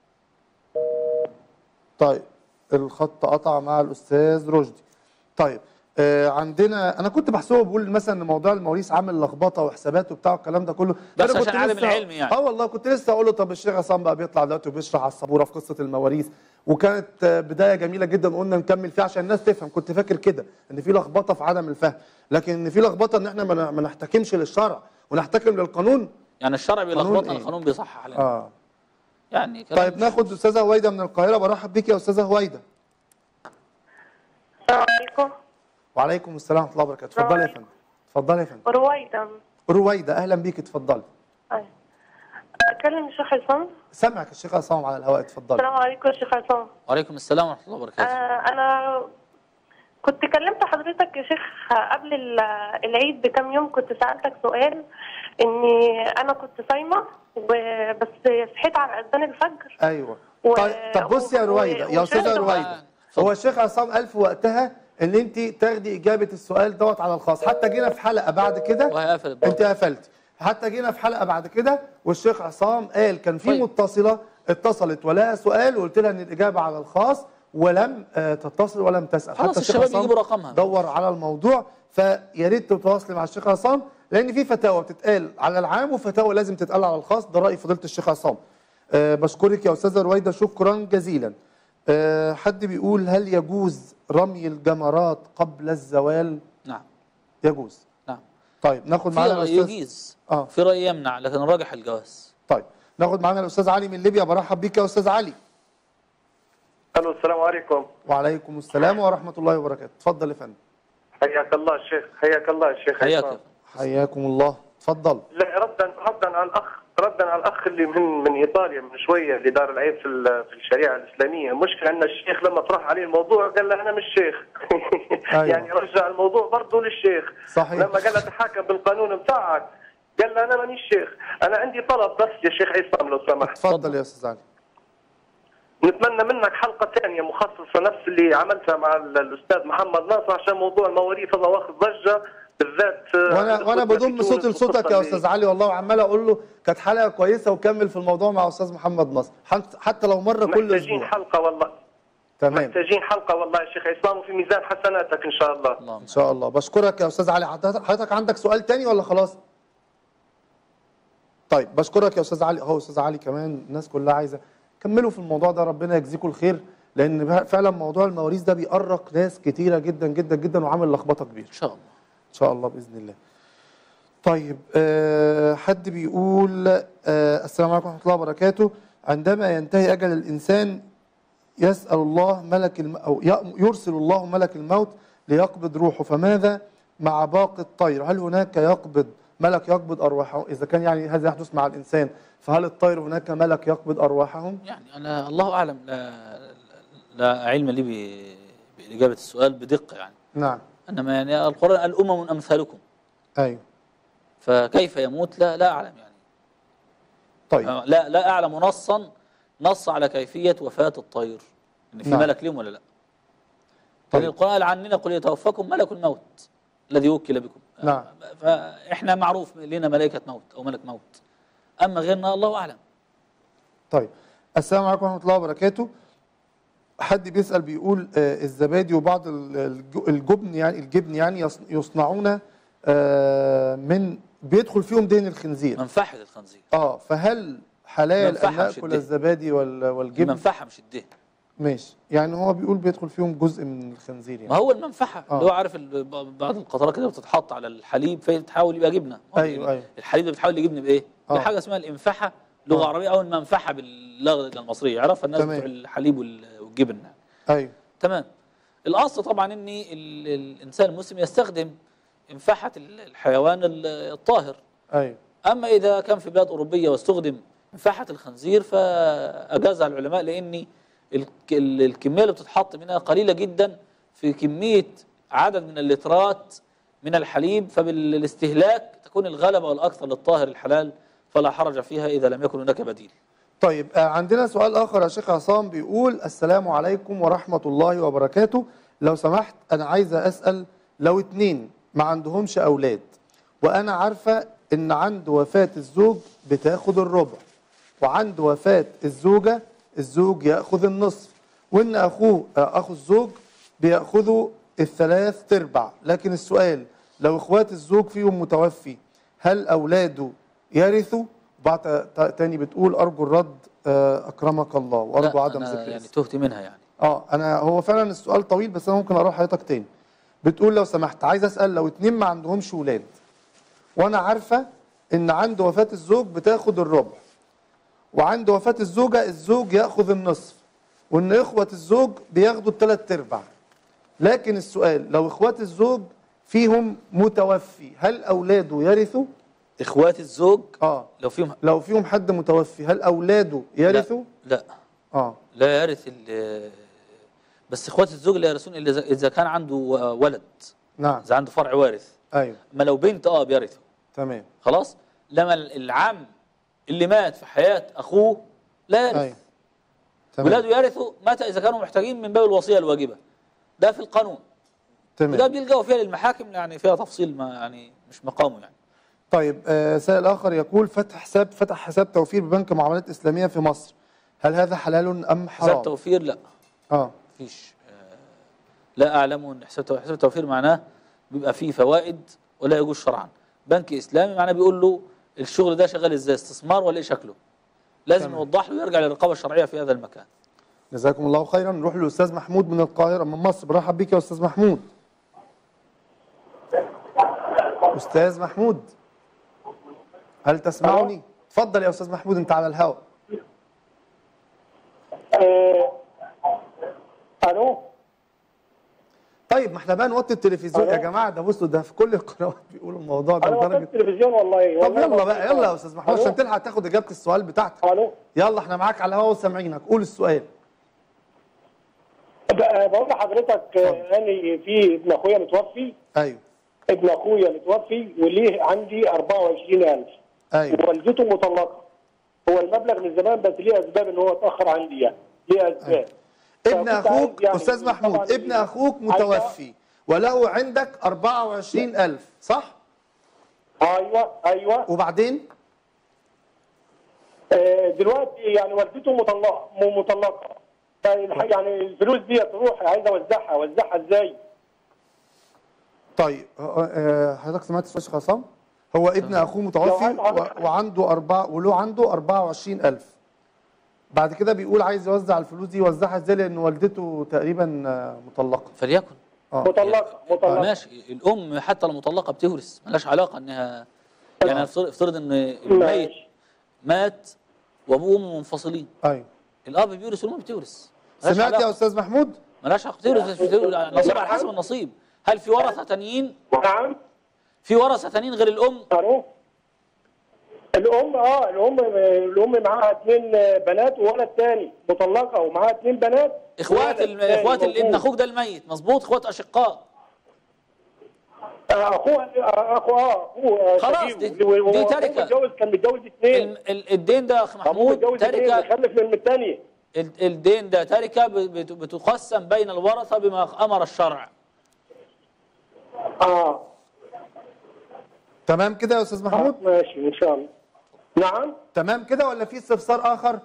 طيب الخط قطع مع الاستاذ رشدي طيب آه عندنا انا كنت بحسبه بقول مثلا ان موضوع المواريث عامل لخبطه وحسابات وبتاع الكلام ده كله بس أنا كنت عشان عالم لسه- العلم يعني. اه والله كنت لسه اقول له طب الشيخ عصام بقى بيطلع دلوقتي وبيشرح على السبوره في قصه المواريث وكانت آه، بدايه جميله جدا قلنا نكمل فيها عشان الناس تفهم كنت فاكر كده ان في لخبطه في عدم الفهم لكن ان في لخبطه ان احنا ما ن- ما نحتكمش للشرع ونحتكم للقانون يعني الشرع قانون بيلخبطنا إيه؟ القانون بيصحح لنا اه يعني كلام طيب ناخد استاذه هويده من القاهره برحب بيك يا استاذه هويده السلام عليكم وعليكم السلام ورحمه الله وبركاته اتفضلي يا فندم اتفضلي يا فندم رويدا رويده اهلا بيك اتفضلي أي. أكلم الشيخ عصام سامعك الشيخ عصام على الهواء اتفضلي السلام عليكم يا شيخ عصام وعليكم السلام ورحمه الله آه وبركاته أنا كنت كلمت حضرتك يا شيخ قبل ال- العيد بكام يوم كنت سألتك سؤال إني أنا كنت صايمة وبس صحيت على أذان الفجر ايوه و- طيب طب بصي يا و- رويده يا استاذه وشاهد رويده اتفضل. هو الشيخ عصام قال في وقتها ان انت تاخدي اجابه السؤال دوت على الخاص حتى جينا في حلقه بعد كده وهي قفلت انت قفلت حتى جينا في حلقه بعد كده والشيخ عصام قال كان في طيب. متصله اتصلت ولها سؤال وقلت لها ان الاجابه على الخاص ولم آه، تتصل ولم تسال خلاص حتى الشيخ الشباب عصام يجيبوا رقمها. دور على الموضوع فيا ريت تتواصلي مع الشيخ عصام لان في فتاوى بتتقال على العام وفتاوى لازم تتقال على الخاص ده راي فضيله الشيخ عصام أه بشكرك يا استاذه رويده شكرا جزيلا أه حد بيقول هل يجوز رمي الجمرات قبل الزوال نعم يجوز نعم طيب ناخد في معانا رأي الاستاذ يجيز اه في رأي يمنع لكن الراجح الجواز طيب ناخد معانا الاستاذ علي من ليبيا برحب بيك يا استاذ علي الو السلام عليكم وعليكم السلام ورحمه الله وبركاته اتفضل يا فندم حياك الله الشيخ حياك الله الشيخ حياك عصام. حياكم الله اتفضل لا ردا ردا على الاخ ردا على الاخ اللي من من ايطاليا من شويه اللي دار العيب في ال- في الشريعه الاسلاميه مشكله ان الشيخ لما طرح عليه الموضوع قال له انا مش شيخ أيوة. يعني رجع الموضوع برضه للشيخ صحيح. لما قال له تحاكم بالقانون بتاعك قال له انا مانيش شيخ انا عندي طلب بس يا شيخ عصام لو سمحت اتفضل يا استاذ علي نتمنى منك حلقه ثانيه مخصصه نفس اللي عملتها مع ال- الاستاذ محمد ناصر عشان موضوع المواريث هذا واخذ ضجه بالذات آه، وانا عند وانا إخوتنا في بضم تونس صوتي لصوتك يا والقصة استاذ اللي- علي والله وعمال اقول له كانت حلقه كويسه وكمل في الموضوع مع استاذ محمد نصر حت- حتى لو مره كل محتاجين اسبوع حلقه والله تمام محتاجين حلقه والله يا شيخ عصام وفي ميزان حسناتك ان شاء الله اللهم ان شاء الله بشكرك يا استاذ علي حضرتك حضرتك عندك سؤال تاني ولا خلاص طيب بشكرك يا استاذ علي اهو استاذ علي كمان الناس كلها عايزه كملوا في الموضوع ده ربنا يجزيكم الخير لان فعلا موضوع المواريث ده بيأرق ناس كتيره جدا جدا جدا وعامل لخبطه كبيره ان شاء الله ان شاء الله باذن الله طيب أه حد بيقول أه السلام عليكم ورحمه الله وبركاته عندما ينتهي اجل الانسان يسال الله ملك الم... او ي- يرسل الله ملك الموت ليقبض روحه فماذا مع باقي الطير هل هناك يقبض ملك يقبض ارواحهم اذا كان يعني هذا يحدث مع الانسان فهل الطير هناك ملك يقبض ارواحهم يعني انا الله اعلم لا, لا علم لي ب- باجابه السؤال بدقه يعني نعم انما يعني القران قال امم امثالكم ايوه فكيف يموت لا لا اعلم يعني طيب لا لا اعلم نصا نص على كيفيه وفاه الطير ان في نعم. ملك لهم ولا لا طيب. طيب. القران قال عننا قل يتوفاكم ملك الموت الذي وكل بكم نعم. فاحنا معروف لنا ملائكه موت او ملك موت اما غيرنا الله اعلم طيب السلام عليكم ورحمه الله وبركاته حد بيسال بيقول آه، الزبادي وبعض ال- الج- الجبن يعني الجبن يعني يص- يصنعون آه، من بيدخل فيهم دهن الخنزير منفحه الخنزير اه فهل حلال ان منفعة مش ناكل الدهن. الزبادي وال- والجبن المنفحه مش الدهن ماشي يعني هو بيقول بيدخل فيهم جزء من الخنزير ما يعني هو المنفحه آه. اللي هو عارف ال- ب- بعض القطرات كده بتتحط على الحليب فبتحاول يبقى جبنه ما هو أيوة، أيوة. الحليب ده بتحاول يجبن بايه؟ آه. بحاجه اسمها الانفحه لغه آه. عربيه او المنفحه باللغه المصريه يعرفها الناس تمام. بتوع الحليب وال- والجبن ايوه تمام الاصل طبعا ان ال- الانسان المسلم يستخدم انفحه ال- الحيوان ال- الطاهر ايوه اما اذا كان في بلاد اوروبيه واستخدم انفحه الخنزير فاجازها العلماء لان الك- ال- الكميه اللي بتتحط منها قليله جدا في كميه عدد من اللترات من الحليب فبالاستهلاك تكون الغلبه والاكثر للطاهر الحلال فلا حرج فيها اذا لم يكن هناك بديل طيب آه، عندنا سؤال اخر يا شيخ عصام بيقول السلام عليكم ورحمه الله وبركاته لو سمحت انا عايزه اسال لو اتنين ما عندهمش اولاد وانا عارفه ان عند وفاه الزوج بتاخد الربع وعند وفاه الزوجه الزوج ياخذ النصف وان اخوه آه، اخو الزوج بياخذوا الثلاث تربع لكن السؤال لو اخوات الزوج فيهم متوفي هل اولاده يرثوا بعد ت- تاني بتقول ارجو الرد آه، اكرمك الله وارجو لا، عدم أنا ذكر يعني اسم. تهت منها يعني اه انا هو فعلا السؤال طويل بس انا ممكن اقرا لحضرتك تاني بتقول لو سمحت عايز اسال لو اتنين ما عندهمش ولاد وانا عارفه ان عند وفاه الزوج بتاخد الربع وعند وفاة الزوجة الزوج يأخذ النصف وإن إخوة الزوج بياخدوا الثلاث أرباع لكن السؤال لو إخوات الزوج فيهم متوفي هل أولاده يرثوا؟ اخوات الزوج آه لو فيهم لو فيهم حد متوفي هل أولاده يرثوا؟ لا آه لا يرث ال- بس اخوات الزوج لا يرثون الا إذا- اذا كان عنده ولد نعم اذا عنده فرع وارث أيوه اما لو بنت اه بيرثوا تمام خلاص لما العم اللي مات في حياه اخوه لا يرث أيوه تمام ولاده يرثوا متى اذا كانوا محتاجين من باب الوصيه الواجبه ده في القانون وده تمام بيلجأوا فيها للمحاكم يعني فيها تفصيل ما يعني مش مقامه يعني طيب آه سائل آخر يقول فتح حساب فتح حساب توفير ببنك معاملات إسلامية في مصر هل هذا حلال أم حساب حرام؟ توفير لا آه فيش آه، لا اعلم ان حساب توفير حساب التوفير معناه بيبقى فيه فوائد ولا يجوز شرعا بنك اسلامي معناه بيقول له الشغل ده شغال ازاي استثمار ولا ايه شكله لازم تمام. يوضح له ويرجع للرقابه الشرعيه في هذا المكان جزاكم الله خيرا نروح للاستاذ محمود من القاهره من مصر برحب بيك يا استاذ محمود استاذ محمود هل تسمعني اتفضل يا استاذ محمود انت على الهواء آه، الو طيب ما احنا بقى نوطي التلفزيون يا ألو؟ جماعه ده بصوا ده في كل القنوات بيقولوا الموضوع ده انا وصلت لدرجه التلفزيون والله طب والله يلا ما بقى وصلت. يلا يا استاذ محمود ألو؟ عشان تلحق تاخد اجابه السؤال بتاعتك الو يلا احنا معاك على الهواء وسامعينك قول السؤال ب- بقول لحضرتك آه، انا في ابن اخويا متوفي ايوه ابن اخويا متوفي وليه عندي 24000 ايوه ووالدته مطلقه هو المبلغ من زمان بس ليه اسباب ان هو اتاخر عندي يعني ليه اسباب ابن فكنت اخوك عايز يعني استاذ محمود طبعاً ابن اخوك عايز- متوفي وله عندك 24000 صح ايوه ايوه وبعدين آه، دلوقتي يعني والدته مطلقه م- مطلقه فالح- يعني الفلوس دي تروح عايز اوزعها اوزعها ازاي؟ طيب آه، آه، حضرتك سمعت السؤال يا شيخ عصام هو ابن اخوه متوفي عايز حضرتك- و- وعنده أربعة وله عنده 24000 بعد كده بيقول عايز يوزع الفلوس دي يوزعها ازاي لان والدته تقريبا آه، مطلقه فليكن اه مطلقه مطلقه ماشي الام حتى لو مطلقه بتورث ملهاش علاقه انها يعني افترض افترض ان الميت ماشي مات وابوه وامه منفصلين ايوه الاب بيورث والام بتورث ملهاش سمعت يا علاقة. استاذ محمود ملهاش علاقه بتورث بتورث- نصيب على حسب النصيب هل في ورثه تانيين نعم في ورثه تانيين غير الام الو الام اه الام الام معاها اثنين بنات وولد تاني مطلقه ومعاها اثنين بنات اخوات وولد ال- تاني اخوات ال- ابن موجود. اخوك ده الميت مظبوط اخوات اشقاء آه، اخوه آه، اخوه اه اخوه آه، خلاص، شقيقه. دي- و- و- دي وهو تركة. متجوز كان متجوز اثنين ال- ال- الدين ده يا اخ ابوه محمود متجوز اثنين تركه خلف من الثانيه ال- الدين ده تركه ب- بت- بتقسم بين الورثه بما امر الشرع اه تمام كده يا استاذ محمود ماشي ان شاء الله نعم تمام كده ولا في استفسار اخر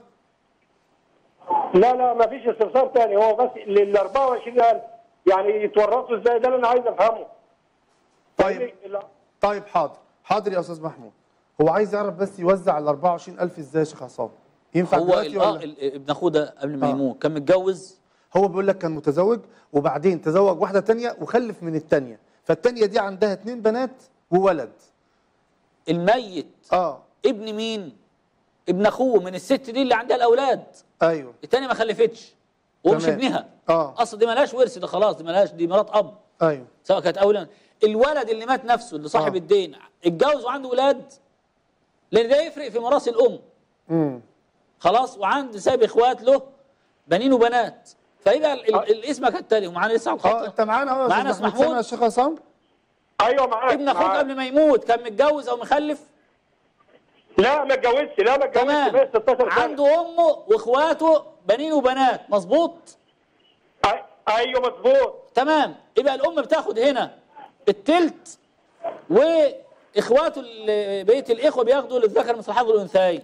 لا لا ما فيش استفسار تاني هو بس لل 24000 يعني يتورثوا ازاي ده اللي انا عايز افهمه طيب لا. طيب حاضر حاضر يا استاذ محمود هو عايز يعرف بس يوزع ال 24000 ازاي يا شيخ عصام ينفع هو دلوقتي ال- آه، ولا ال- ابن اخوه ده قبل ما آه. يموت كان متجوز هو بيقول لك كان متزوج وبعدين تزوج واحده تانية وخلف من التانية فالتانية دي عندها اتنين بنات وولد الميت اه ابن مين ابن اخوه من الست دي اللي عندها الاولاد ايوه التانية ما خلفتش ومش تمام. ابنها اه اصل دي ملهاش ورث ده خلاص دي ملهاش دي مرات اب ايوه سواء كانت اولا الولد اللي مات نفسه اللي صاحب آه. الدين اتجوز وعنده ولاد لان ده يفرق في ميراث الام امم خلاص وعند سايب اخوات له بنين وبنات فيبقى ال- ال- الاسم كالتالي ومعانا لسه على اه الخط انت معانا اهو يا معانا استاذ اسم محمود سامع محمود. الشيخ عصام ايوه معاك ابن اخوك معاك. قبل ما يموت كان متجوز او مخلف لا ما اتجوزش لا ما اتجوزش تمام بس 16 سنه عنده امه واخواته بنين وبنات مظبوط أي- ايوه مظبوط تمام يبقى الام بتاخد هنا التلت واخواته ال- بقيه الاخوه بياخدوا للذكر مثل حظ الانثيين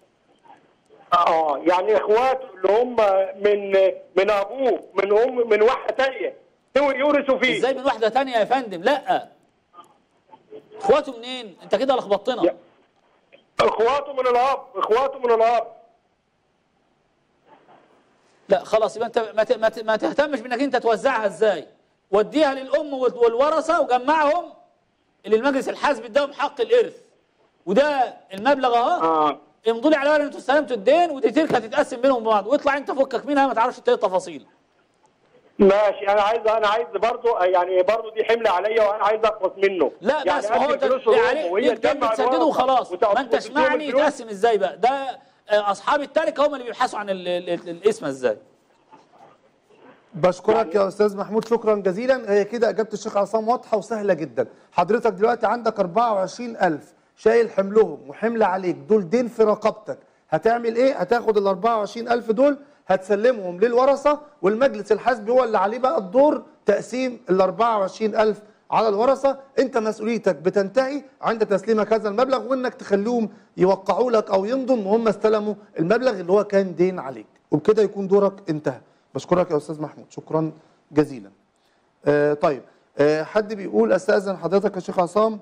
اه يعني اخواته اللي هم من من ابوه من ام من واحده ثانيه يورثوا فيه ازاي من واحده تانية يا فندم لا اخواته منين انت كده لخبطتنا يا- اخواته من الاب اخواته من الاب لا خلاص يبقى انت ما ت- ما ت- ما تهتمش بانك انت توزعها ازاي وديها للام وال- والورثه وجمعهم اللي المجلس الحزب اداهم حق الارث وده المبلغ اهو اه امضوا لي على ورقه انتوا استلمتوا الدين ودي تلك هتتقسم بينهم بعض واطلع انت فكك منها ما تعرفش ايه التفاصيل ماشي انا عايز انا عايز برضه يعني برضه دي حمل عليا وانا عايز اخلص منه لا يعني بس ما هو أدي ده الفلوس يعني لأمه وهي ليك دين تجمع بتسدده الورقة وخلاص وتاخد- ما انتش وتديهم معني الفلوس. يتقسم ازاي بقى ده آه، اصحاب التركه هم اللي بيبحثوا عن ال- ال- ال- الاسم ازاي بشكرك يا استاذ محمود شكرا جزيلا هي كده اجابه الشيخ عصام واضحه وسهله جدا حضرتك دلوقتي عندك 24000 شايل حملهم وحمل عليك دول دين في رقبتك هتعمل ايه هتاخد ال 24000 دول هتسلمهم للورثه والمجلس الحزبي هو اللي عليه بقى الدور تقسيم ال 24000 على الورثه انت مسؤوليتك بتنتهي عند تسليمك هذا المبلغ وانك تخليهم يوقعوا لك او يمضوا ان هم استلموا المبلغ اللي هو كان دين عليك وبكده يكون دورك انتهى بشكرك يا استاذ محمود شكرا جزيلا آه طيب آه حد بيقول استاذن حضرتك يا شيخ عصام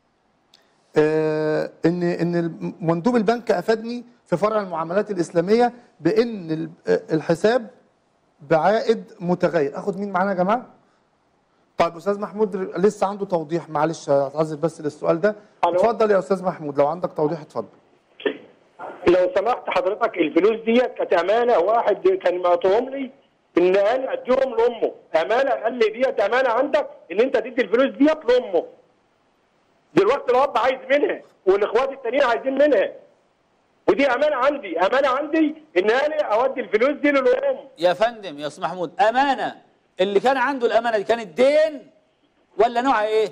آه ان ان مندوب البنك افادني في فرع المعاملات الاسلاميه بان ال- آه، الحساب بعائد متغير اخد مين معانا يا جماعه طيب استاذ محمود ر- لسه عنده توضيح معلش اعتذر بس للسؤال ده ألو. اتفضل يا استاذ محمود لو عندك توضيح اتفضل لو سمحت حضرتك الفلوس ديت كانت امانه واحد كان معطيهم لي ان انا اديهم لامه امانه قال لي ديت امانه عندك ان انت تدي الفلوس ديت لامه دلوقتي الاب عايز منها والاخوات التانيين عايزين منها ودي امانه عندي امانه عندي ان انا اودي الفلوس دي للام يا فندم يا استاذ محمود امانه اللي كان عنده الامانه دي كانت دين ولا نوعها ايه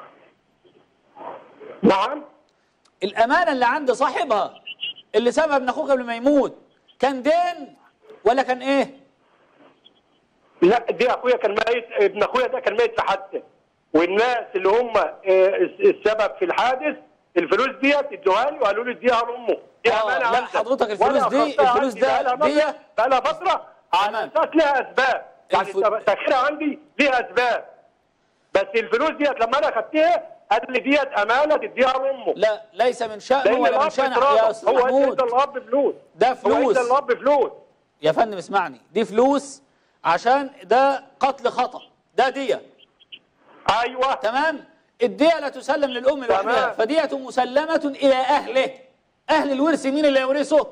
نعم الامانه اللي عند صاحبها اللي سابها ابن اخوك قبل ما يموت كان دين ولا كان ايه لا دي اخويا كان ميت ابن اخويا ده كان ميت في حادثه والناس اللي هم آه، السبب في الحادث الفلوس ديت ادوها لي وقالوا لي اديها لامه دي آه، امانه لا، عندك. حضرتك الفلوس وأنا دي- أخدتها الفلوس عندي ده- بقالها مدة- دي- بقالها فتره على تمام. اساس لها اسباب يعني الف- تاخيرها عندي ليها اسباب بس الفلوس ديت لما انا خدتها قال لي ديت امانه تديها لامه لا ليس من شأنه لان ولا من الاب شأنك اتراضى. يا استاذ هو ادى محمود الاب فلوس ده هو فلوس ادى الاب فلوس يا فندم اسمعني دي فلوس عشان ده قتل خطأ ده دية ايوه تمام الدية لا تسلم للأم لوحدها تمام. فدية مسلمة إلى أهله أهل الورث مين اللي يورثه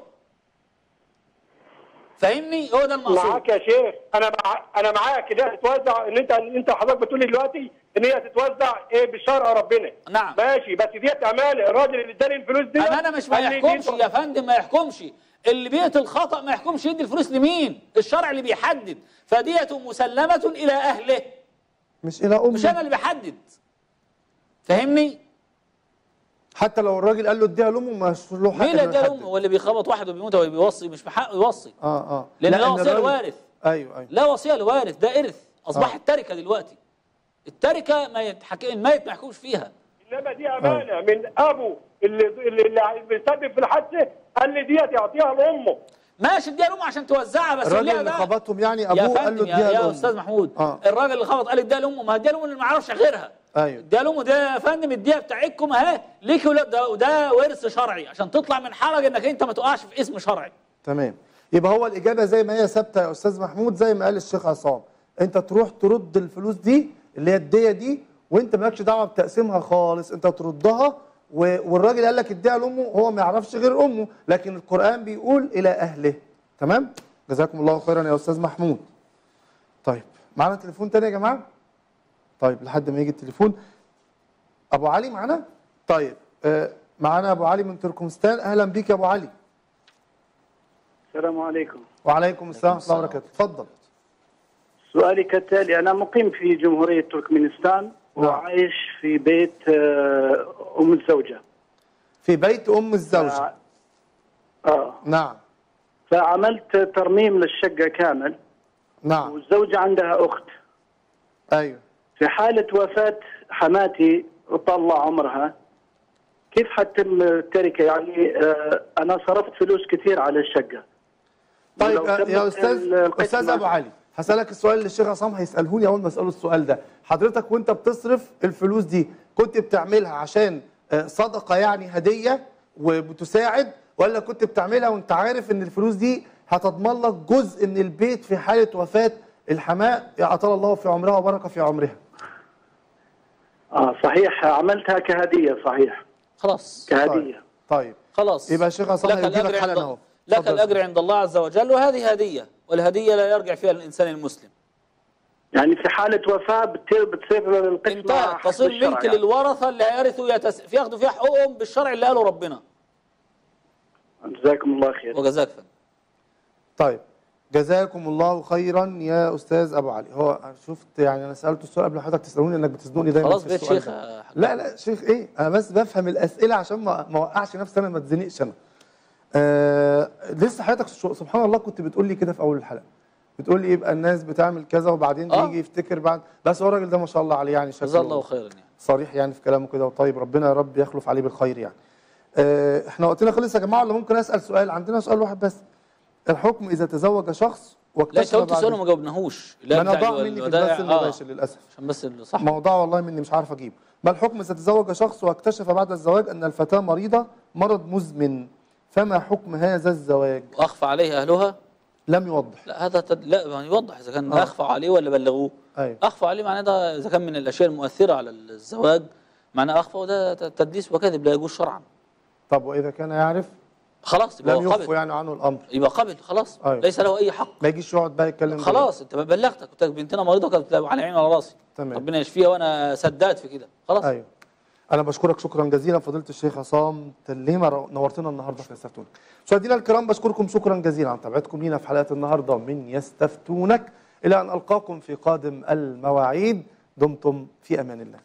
فاهمني هو ده المقصود معاك يا شيخ انا مع... انا معاك ده تتوزع ان انت انت حضرتك بتقول لي دلوقتي ان هي تتوزع ايه بشرع ربنا نعم. ماشي بس ديت امانه الراجل اللي اداني الفلوس دي أمانة مش ما قال لي دي يحكمش يا فندم ما يحكمش اللي بيقتل خطأ ما يحكمش يدي الفلوس لمين الشرع اللي بيحدد فدية مسلمة إلى أهله مش الى امه مش أنا اللي بحدد فاهمني حتى لو الراجل قال له اديها لامه مش له حق مين اللي إنه ادى يحدد. لامه هو اللي بيخبط واحد وبيموت ولا بيوصي مش من حقه يوصي اه اه لأن لا، لا إن وصية الراجل- الوارث ايوه ايوه لا وصية لوارث ده إرث أصبحت آه. تركة دلوقتي التركة ما يتحكي الميت ما يحكمش فيها انما دي امانه من ابو اللي اللي, اللي بيسبب في الحادثه قال لي ديت يعطيها لامه ماشي اديها لامه عشان توزعها بس الراجل قول لها اللي بقى خبطهم يعني يا ابوه قال له فندم يا, اديها يا لامه استاذ محمود آه. الراجل اللي خبط قال اديها لامه ما اديها لامه اللي ما يعرفش غيرها ايوه اديها لامه ده يا فندم اديها بتاعتكم اهي ليك ولا ده وده ورث شرعي عشان تطلع من حرج انك انت ما تقعش في اسم شرعي تمام يبقى هو الاجابه زي ما هي ثابته يا استاذ محمود زي ما قال الشيخ عصام انت تروح ترد الفلوس دي اللي هي الديه دي وانت مالكش دعوه بتقسيمها خالص انت تردها و- والراجل قال لك اديها لامه هو ما يعرفش غير امه لكن القران بيقول الى اهله تمام جزاكم الله خيرا يا استاذ محمود طيب معانا تليفون تاني يا جماعه طيب لحد ما يجي التليفون ابو علي معانا طيب آه معانا ابو علي من تركمستان اهلا بيك يا ابو علي السلام عليكم وعليكم السلام ورحمه الله وبركاته اتفضل سؤالي كالتالي أنا مقيم في جمهورية تركمانستان نعم. وعايش في بيت آه، أم الزوجة في بيت ام الزوجه آه. آه نعم فعملت ترميم للشقة كامل نعم والزوجة عندها أخت ايوه في حالة وفاة حماتي وطلع عمرها كيف حتم التركة يعني آه، أنا صرفت فلوس كثير على الشقة طيب ولو آه، تمت يا استاذ القسمة- استاذ ابو علي هسالك السؤال اللي الشيخ عصام هيساله لي اول ما اساله السؤال ده حضرتك وانت بتصرف الفلوس دي كنت بتعملها عشان آه، صدقه يعني هديه وبتساعد ولا كنت بتعملها وانت عارف ان الفلوس دي هتضمن لك جزء من البيت في حاله وفاه الحماء اطال الله في عمرها وبارك في عمرها آه صحيح عملتها كهدية صحيح خلاص كهدية طيب خلاص يبقى الشيخ عصام لك هيجي لك الأجر حالا عند أهو. لك اتفضل. الأجر عند الله عز وجل وهذه هدية والهدية لا يرجع فيها الإنسان المسلم يعني في حاله وفاه بتصير بتصير القسمه انتهت حسب تصير الشرع ملك يعني. للورثة اللي هيرثوا يتس... ياخدوا فيها حقوقهم بالشرع اللي قاله ربنا جزاكم الله خير وجزاك فن طيب جزاكم الله خيرا يا استاذ ابو علي هو شفت يعني انا سالته السؤال قبل حضرتك تسالوني انك بتزنقني دايما خلاص في بقيت السؤال شيخ ده. يا حاج. لا لا شيخ ايه انا بس بفهم الاسئله عشان ما ما اوقعش نفسي انا ما اتزنقش انا آه لسه حضرتك شو- سبحان الله كنت بتقول لي كده في اول الحلقه بتقول لي يبقى الناس بتعمل كذا وبعدين آه. يجي يفتكر بعد بس هو الراجل ده ما شاء الله عليه يعني جزاه شكله الله خيرا يعني صريح يعني في كلامه كده وطيب ربنا يا رب يخلف عليه بالخير يعني آه، احنا وقتنا خلص يا جماعه ولا ممكن اسال سؤال عندنا سؤال واحد بس الحكم اذا تزوج شخص لا انت واكتشف قلت بعد سؤال وما جاوبناهوش ما لا انا بتاع ضاع الو- مني في الودائع. البث آه، المباشر للاسف عشان بس ال- صح موضوع والله مني مش عارف اجيب ما الحكم اذا تزوج شخص واكتشف بعد الزواج ان الفتاه مريضه مرض مزمن فما حكم هذا الزواج واخفى عليه اهلها لم يوضح لا هذا تد... لا يعني يوضح اذا كان آه. اخفى عليه ولا بلغوه ايوه اخفى عليه معناه ده اذا كان من الاشياء المؤثره على الزواج معناه اخفى وده ت- تدليس وكذب لا يجوز شرعا طب واذا كان يعرف خلاص يبقى لم هو يخفوا قبل يعني عنه الامر يبقى قبل خلاص أيوة. ليس له اي حق ما يجيش يقعد بقى يتكلم خلاص انت بلغتك قلت لك بنتنا مريضه كانت على عيني وعلى راسي تمام. ربنا يشفيها وانا سداد في كده خلاص ايوه انا بشكرك شكرا جزيلا فضيله الشيخ عصام تليمه رو- نورتنا النهارده في يستفتونك مشاهدينا الكرام بشكركم شكرا جزيلا عن تابعتكم لينا في حلقه النهارده من يستفتونك الى ان القاكم في قادم المواعيد دمتم في امان الله